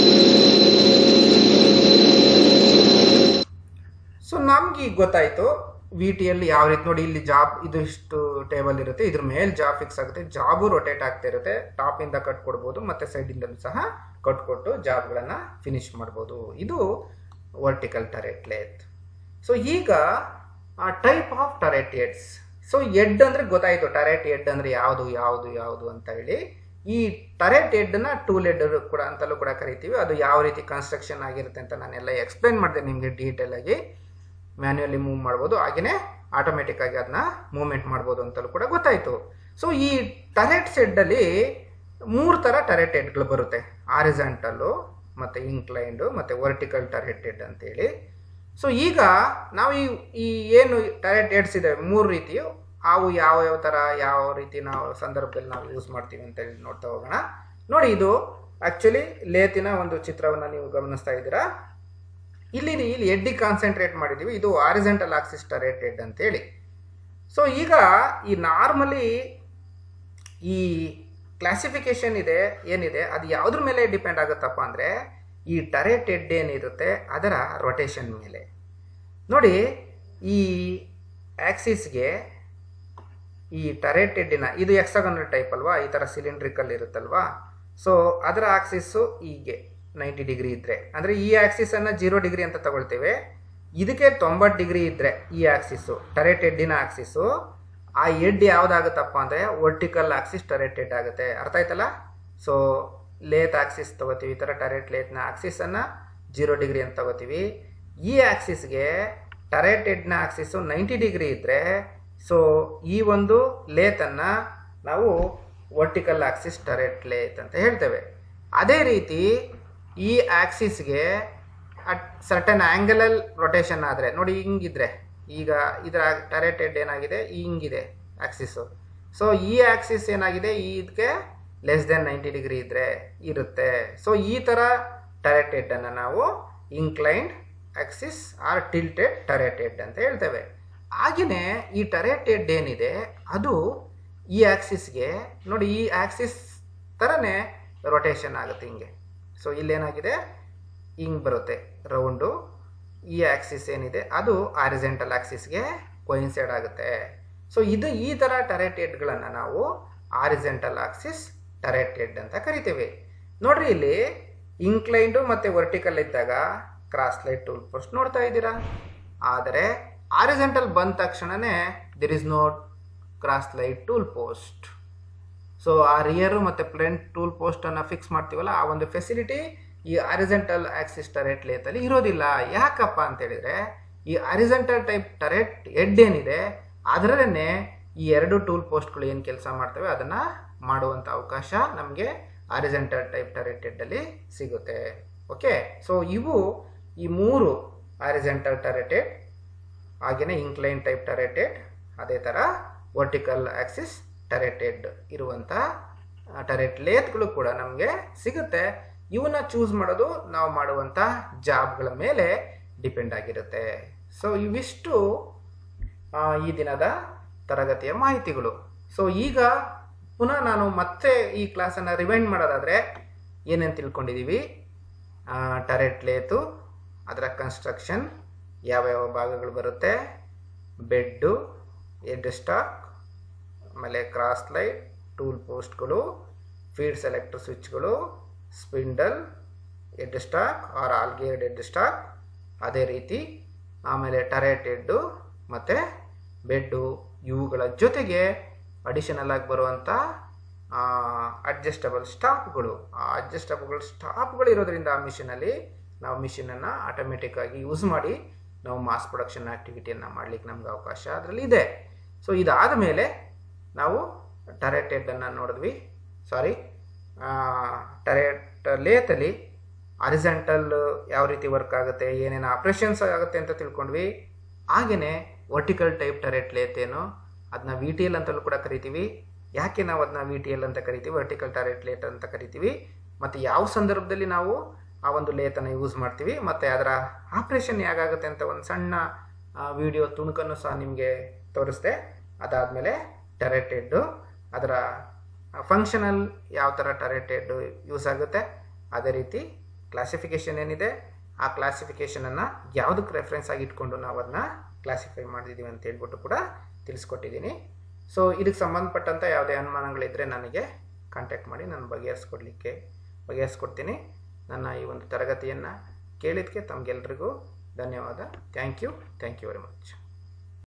ಸೊ ನಮ್ಗೆ ಈಗ ಗೊತ್ತಾಯ್ತು ವಿ ಟಿಯಲ್ಲಿ ಯಾವ ರೀತಿ ನೋಡಿ ಇಲ್ಲಿ ಜಾಬ್ ಇದು ಇಷ್ಟು ಟೇಬಲ್ ಇರುತ್ತೆ ಇದ್ರ ಮೇಲೆ ಜಾಬ್ ಫಿಕ್ಸ್ ಆಗುತ್ತೆ ಜಾಬು ರೊಟೇಟ್ ಆಗ್ತಾ ಇರುತ್ತೆ ಟಾಪಿಂದ ಕಟ್ ಕೊಡ್ಬೋದು ಮತ್ತು ಸೈಡಿಂದಲೂ ಸಹ ಕಟ್ ಕೊಟ್ಟು ಜಾಬ್ಗಳನ್ನು ಫಿನಿಶ್ ಮಾಡ್ಬೋದು ಇದು ವರ್ಟಿಕಲ್ ಟರೆಟ್ ಲೇತ್ ಸೊ ಈಗ type of turret heads so head ಅಂದರೆ ಗೊತ್ತಾಯಿತು ಟರೆಟ್ ಎಡ್ ಅಂದರೆ ಯಾವುದು ಯಾವುದು ಯಾವುದು ಅಂತ ಹೇಳಿ ಈ ಟರೆಟ್ ಎಡ್ನ ಟೂಲ್ ಎಡ್ ಕೂಡ ಅಂತಲೂ ಕೂಡ ಕರಿತೀವಿ ಅದು ಯಾವ ರೀತಿ ಕನ್ಸ್ಟ್ರಕ್ಷನ್ ಆಗಿರುತ್ತೆ ಅಂತ ನಾನೆಲ್ಲ ಎಕ್ಸ್ಪ್ಲೈನ್ ಮಾಡಿದೆ ನಿಮಗೆ ಡೀಟೇಲ್ ಆಗಿ ಮ್ಯಾನ್ಯುಯಲಿ ಮೂವ್ ಮಾಡ್ಬೋದು ಹಾಗೆಯೇ ಆಟೋಮೆಟಿಕ್ ಆಗಿ ಅದನ್ನ ಮೂವ್ಮೆಂಟ್ ಮಾಡ್ಬೋದು ಅಂತಲೂ ಕೂಡ ಗೊತ್ತಾಯಿತು ಸೊ ಈ ಟರೆಟ್ ಸೆಡ್ಡಲ್ಲಿ ಮೂರು ಥರ ಟರೆಟ್ ಹೆಡ್ಗಳು ಬರುತ್ತೆ ಆರಿಜೆಂಟಲ್ಲು ಮತ್ತು ಇನ್ಕ್ಲೈಂಡು ಮತ್ತು ವರ್ಟಿಕಲ್ ಟರೆಟ್ ಹೆಡ್ ಅಂತೇಳಿ ಸೊ ಈಗ ನಾವು ಈ ಈ ಏನು ಟರೆಟ್ ಹೆಡ್ಸ್ ಇದೆ ಮೂರು ರೀತಿಯು ಅವು ಯಾವ ಯಾವ ಥರ ಯಾವ ರೀತಿ ನಾವು ಸಂದರ್ಭದಲ್ಲಿ ನಾವು ಯೂಸ್ ಮಾಡ್ತೀವಿ ಅಂತ ಹೇಳಿ ನೋಡ್ತಾ ಹೋಗೋಣ ನೋಡಿ ಇದು ಆ್ಯಕ್ಚುಲಿ ಲೇತಿನ ಒಂದು ಚಿತ್ರವನ್ನು ನೀವು ಗಮನಿಸ್ತಾ ಇದ್ದೀರಾ ಇಲ್ಲಿ ಇಲ್ಲಿ ಎಡ್ಡಿಗೆ ಕಾನ್ಸಂಟ್ರೇಟ್ ಮಾಡಿದ್ದೀವಿ ಇದು ಆರಿಜೆಂಟಲ್ ಆಕ್ಸಿಸ್ ಟರೆಟ್ ಹೆಡ್ ಅಂತೇಳಿ ಸೊ ಈಗ ಈ ನಾರ್ಮಲಿ ಈ ಕ್ಲಾಸಿಫಿಕೇಶನ್ ಇದೆ ಏನಿದೆ ಅದು ಯಾವುದ್ರ ಮೇಲೆ ಡಿಪೆಂಡ್ ಆಗುತ್ತಪ್ಪ ಅಂದರೆ ಈ ಟರೆಟ್ ಹೆಡ್ ಏನಿರುತ್ತೆ ಅದರ ರೊಟೇಷನ್ ಮೇಲೆ ನೋಡಿ ಈ ಆಕ್ಸಿಸ್ಗೆ ಈ ಟರೆಟ್ ಹೆಡ್ಡಿನ ಇದು ಎಕ್ಸಾಗನಲ್ ಟೈಪ್ ಅಲ್ವಾ ಈ ಥರ ಸಿಲಿಂಡ್ರಿಕಲ್ ಇರುತ್ತಲ್ವಾ ಸೊ ಅದರ ಆಕ್ಸಿಸ್ಸು ಹೀಗೆ ನೈಂಟಿ ಡಿಗ್ರಿ ಇದ್ದರೆ ಅಂದರೆ ಈ ಆಕ್ಸಿಸನ್ನು ಜೀರೋ ಡಿಗ್ರಿ ಅಂತ ತಗೊಳ್ತೇವೆ ಇದಕ್ಕೆ ತೊಂಬತ್ತು ಡಿಗ್ರಿ ಇದ್ದರೆ ಈ ಆಕ್ಸಿಸ್ಸು ಟರೆಟ್ ಹೆಡ್ಡಿನ ಆಕ್ಸಿಸ್ಸು ಆ ಹೆಡ್ ಯಾವುದಾಗುತ್ತಪ್ಪ ಅಂದರೆ ವರ್ಟಿಕಲ್ ಆಕ್ಸಿಸ್ ಟರೆಟ್ ಹೆಡ್ ಆಗುತ್ತೆ ಅರ್ಥ ಆಯ್ತಲ್ಲ ಸೊ ಲೇತ್ ಆಕ್ಸಿಸ್ ತಗೋತೀವಿ ಈ ಥರ ಟರೆಟ್ ಲೇತ್ನ ಆಕ್ಸಿಸನ್ನು ಜೀರೋ ಡಿಗ್ರಿ ಅಂತ ತಗೋತೀವಿ ಈ ಆಕ್ಸಿಸ್ಗೆ ಟರೆಟ್ ಹೆಡ್ನ ಆಕ್ಸಿಸ್ಸು ನೈಂಟಿ ಡಿಗ್ರಿ ಇದ್ದರೆ ಸೊ ಈ ಒಂದು ಲೇತನ್ನು ನಾವು ವರ್ಟಿಕಲ್ ಆಕ್ಸಿಸ್ ಟರೆಟ್ ಲೇತ್ ಅಂತ ಹೇಳ್ತೇವೆ ಅದೇ ರೀತಿ ಈ ಆಕ್ಸಿಸ್ಗೆ ಅಟ್ ಸರ್ಟನ್ ಆ್ಯಂಗಲಲ್ ರೊಟೇಷನ್ ಆದರೆ ನೋಡಿ ಹಿಂಗಿದ್ರೆ ಈಗ ಇದರ ಟರೆಟ್ ಹೆಡ್ ಏನಾಗಿದೆ ಹಿಂಗಿದೆ ಆಕ್ಸಿಸು ಸೊ ಈ ಆಕ್ಸಿಸ್ ಏನಾಗಿದೆ ಈ ಇದಕ್ಕೆ ಲೆಸ್ ದೆನ್ ನೈಂಟಿ ಡಿಗ್ರಿ ಇದ್ರೆ ಇರುತ್ತೆ ಸೊ ಈ ಥರ ಟರೆಟ್ ಹೆಡ್ಡನ್ನು ನಾವು inclined axis or tilted turret head ಅಂತ ಹೇಳ್ತೇವೆ ಹಾಗೆಯೇ ಈ ಟರೆಟ್ ಹೆಡ್ ಏನಿದೆ ಅದು ಈ ಆಕ್ಸಿಸ್ಗೆ ನೋಡಿ ಈ ಆಕ್ಸಿಸ್ ಥರನೇ ರೊಟೇಷನ್ ಆಗುತ್ತೆ ಹಿಂಗೆ ಸೊ ಇಲ್ಲೇನಾಗಿದೆ ಹಿಂಗೆ ಬರುತ್ತೆ ರೌಂಡು ಈ ಆಕ್ಸಿಸ್ ಏನಿದೆ ಅದು ಆರಿಜೆಂಟಲ್ ಆಕ್ಸಿಸ್ಗೆ ಕೊಯಿನ್ಸೈಡ್ ಆಗುತ್ತೆ ಸೊ ಇದು ಈ ಥರ ಟರೆಟ್ ಹೆಡ್ಗಳನ್ನು ನಾವು ಆರಿಜೆಂಟಲ್ ಆಕ್ಸಿಸ್ ಟರೆಟ್ ಹೆಡ್ ಅಂತ ಕರಿತೇವೆ ನೋಡ್ರಿ ಇಲ್ಲಿ ಇನ್ಕ್ಲೈಂಡು ಮತ್ತು ವರ್ಟಿಕಲ್ ಇದ್ದಾಗ ಕ್ರಾಸ್ ಲೈಟ್ ಟೂಲ್ ಪೋಸ್ಟ್ ನೋಡ್ತಾ ಇದ್ದೀರಾ ಆದರೆ ಆರಿಜೆಂಟಲ್ ಬಂದ ತಕ್ಷಣವೇ there is no cross slide tool post so ಆ ರಿಯರು ಮತ್ತು ಫ್ರಂಟ್ ಟೂಲ್ ಪೋಸ್ಟನ್ನು ಫಿಕ್ಸ್ ಮಾಡ್ತೀವಲ್ಲ ಆ ಒಂದು ಫೆಸಿಲಿಟಿ ಈ ಅರಿಜೆಂಟಲ್ ಆಕ್ಸಿಸ್ ಟರೆಟ್ ಲೇತಲ್ಲಿ ಇರೋದಿಲ್ಲ ಯಾಕಪ್ಪ ಅಂತ ಹೇಳಿದ್ರೆ ಈ ಅರಿಜೆಂಟಲ್ ಟೈಪ್ ಟರೆಟ್ ಹೆಡ್ ಏನಿದೆ ಅದರಲ್ಲೇ ಈ ಎರಡು ಟೂಲ್ ಪೋಸ್ಟ್ಗಳು ಏನು ಕೆಲಸ ಮಾಡ್ತವೆ ಅದನ್ನು ಮಾಡುವಂಥ ಅವಕಾಶ ನಮಗೆ ಅರಿಜೆಂಟಲ್ ಟೈಪ್ ಟರೆಟ್ ಹೆಡ್ಡಲ್ಲಿ ಸಿಗುತ್ತೆ ಓಕೆ ಸೊ ಇವು ಈ ಮೂರು ಅರಿಜೆಂಟಲ್ ಟರೆಟೆಡ್ ಹಾಗೆಯೇ ಇನ್ಕ್ಲೈನ್ ಟೈಪ್ ಟರೆಟೆಡ್ ಅದೇ ಥರ ವರ್ಟಿಕಲ್ ಆಕ್ಸಿಸ್ ಟರೆಟೆಡ್ ಇರುವಂಥ ಟರೆಟ್ ಲೇತ್ಗಳು ಕೂಡ ನಮಗೆ ಸಿಗುತ್ತೆ ಇವನ್ನ ಚೂಸ್ ಮಾಡೋದು ನಾವು ಮಾಡುವಂಥ ಜಾಬ್ಗಳ ಮೇಲೆ ಡಿಪೆಂಡ್ ಆಗಿರುತ್ತೆ ಸೊ ಇವಿಷ್ಟು ಆ, ಈ ದಿನದ ತರಗತಿಯ ಮಾಹಿತಿಗಳು ಸೊ ಈಗ ಪುನಃ ನಾನು ಮತ್ತೆ ಈ ಕ್ಲಾಸನ್ನು ರಿವೈಂಡ್ ಮಾಡೋದಾದರೆ ಏನೇನು ತಿಳ್ಕೊಂಡಿದ್ದೀವಿ ಟರೆಟ್ ಲೇತು ಅದರ ಕನ್ಸ್ಟ್ರಕ್ಷನ್ ಯಾವ್ಯಾವ ಭಾಗಗಳು ಬರುತ್ತೆ ಬೆಡ್ಡು ಎಡ್ ಸ್ಟಾಕ್ ಆಮೇಲೆ ಕ್ರಾಸ್ ಲೈಟ್ ಟೂಲ್ ಪೋಸ್ಟ್ಗಳು ಫೀಡ್ ಸೆಲೆಕ್ಟರ್ ಸ್ವಿಚ್ಗಳು spindle head stock or all geared head stock ಅದೇ ರೀತಿ ಆಮೇಲೆ ಟರೆಟ್ ಹೆಡ್ಡು ಮತ್ತು ಬೆಡ್ಡು ಇವುಗಳ ಜೊತೆಗೆ ಅಡಿಷನಲ್ ಆಗಿ ಬರುವಂಥ ಅಡ್ಜಸ್ಟಬಲ್ ಸ್ಟಾಪ್ಗಳು ಆ ಅಡ್ಜಸ್ಟಬಲ್ ಸ್ಟಾಪ್ಗಳು ಇರೋದ್ರಿಂದ ಆ ಮಿಷಿನಲ್ಲಿ ನಾವು ಮಿಷಿನನ್ನು ಆಟೋಮೆಟಿಕ್ ಆಗಿ ಯೂಸ್ ಮಾಡಿ ನಾವು ಮಾಸ್ ಪ್ರೊಡಕ್ಷನ್ ಆ್ಯಕ್ಟಿವಿಟಿಯನ್ನು ಮಾಡಲಿಕ್ಕೆ ನಮ್ಗೆ ಅವಕಾಶ ಅದರಲ್ಲಿ ಇದೆ ಸೊ ಇದಾದ ಮೇಲೆ ನಾವು ಟರೆಟ್ ಹೆಡ್ಡನ್ನು ನೋಡಿದ್ವಿ ಸಾರಿ ಟರೆಟ್ ಲೇತಲ್ಲಿ ಅರಿಜೆಂಟಲ್ ಯಾವ ರೀತಿ ವರ್ಕ್ ಆಗುತ್ತೆ ಏನೇನು ಆಪ್ರೇಷನ್ಸ್ ಆಗುತ್ತೆ ಅಂತ ತಿಳ್ಕೊಂಡ್ವಿ ಹಾಗೆಯೇ ವರ್ಟಿಕಲ್ ಟೈಪ್ ಟರೆಟ್ ಲೇತ್ ಏನು ಅದನ್ನ ವಿ ಟಿ ಎಲ್ ಅಂತಲೂ ಕೂಡ ಕರಿತೀವಿ ಯಾಕೆ ನಾವು ಅದನ್ನ ವಿ ಟಿ ಎಲ್ ಅಂತ ಕರಿತೀವಿ ವರ್ಟಿಕಲ್ ಟರೆಟ್ ಲೇಟ್ ಅಂತ ಕರಿತೀವಿ ಮತ್ತು ಯಾವ ಸಂದರ್ಭದಲ್ಲಿ ನಾವು ಆ ಒಂದು ಲೇತನ್ನು ಯೂಸ್ ಮಾಡ್ತೀವಿ ಮತ್ತು ಅದರ ಆಪ್ರೇಷನ್ ಹೇಗಾಗುತ್ತೆ ಅಂತ ಒಂದು ಸಣ್ಣ ವಿಡಿಯೋ ತುಣುಕನ್ನು ಸಹ ನಿಮಗೆ ತೋರಿಸ್ದೆ ಅದಾದಮೇಲೆ ಟರೆಟೆಡ್ಡು ಅದರ ಫಂಕ್ಷನಲ್ ಯಾವ ಥರ ಟರೆಟೆಡ್ ಯೂಸ್ ಆಗುತ್ತೆ ಅದೇ ರೀತಿ ಕ್ಲಾಸಿಫಿಕೇಷನ್ ಏನಿದೆ ಆ ಕ್ಲಾಸಿಫಿಕೇಷನನ್ನು ಯಾವುದಕ್ಕೆ ರೆಫರೆನ್ಸ್ ಆಗಿ ಇಟ್ಕೊಂಡು ನಾವು ಅದನ್ನ ಕ್ಲಾಸಿಫೈ ಮಾಡಿದ್ದೀವಿ ಅಂತ ಹೇಳ್ಬಿಟ್ಟು ಕೂಡ ತಿಳಿಸ್ಕೊಟ್ಟಿದ್ದೀನಿ ಸೊ ಇದಕ್ಕೆ ಸಂಬಂಧಪಟ್ಟಂಥ ಯಾವುದೇ ಅನುಮಾನಗಳಿದ್ದರೆ ನನಗೆ ಕಾಂಟ್ಯಾಕ್ಟ್ ಮಾಡಿ ನಾನು ಬಗೆಹರಿಸ್ಕೊಡ್ಲಿಕ್ಕೆ ಬಗೆಹರಿಸ್ಕೊಡ್ತೀನಿ ನನ್ನ ಈ ಒಂದು ತರಗತಿಯನ್ನು ಕೇಳಿದ್ದಕ್ಕೆ ತಮಗೆಲ್ರಿಗೂ ಧನ್ಯವಾದ thank you thank you very much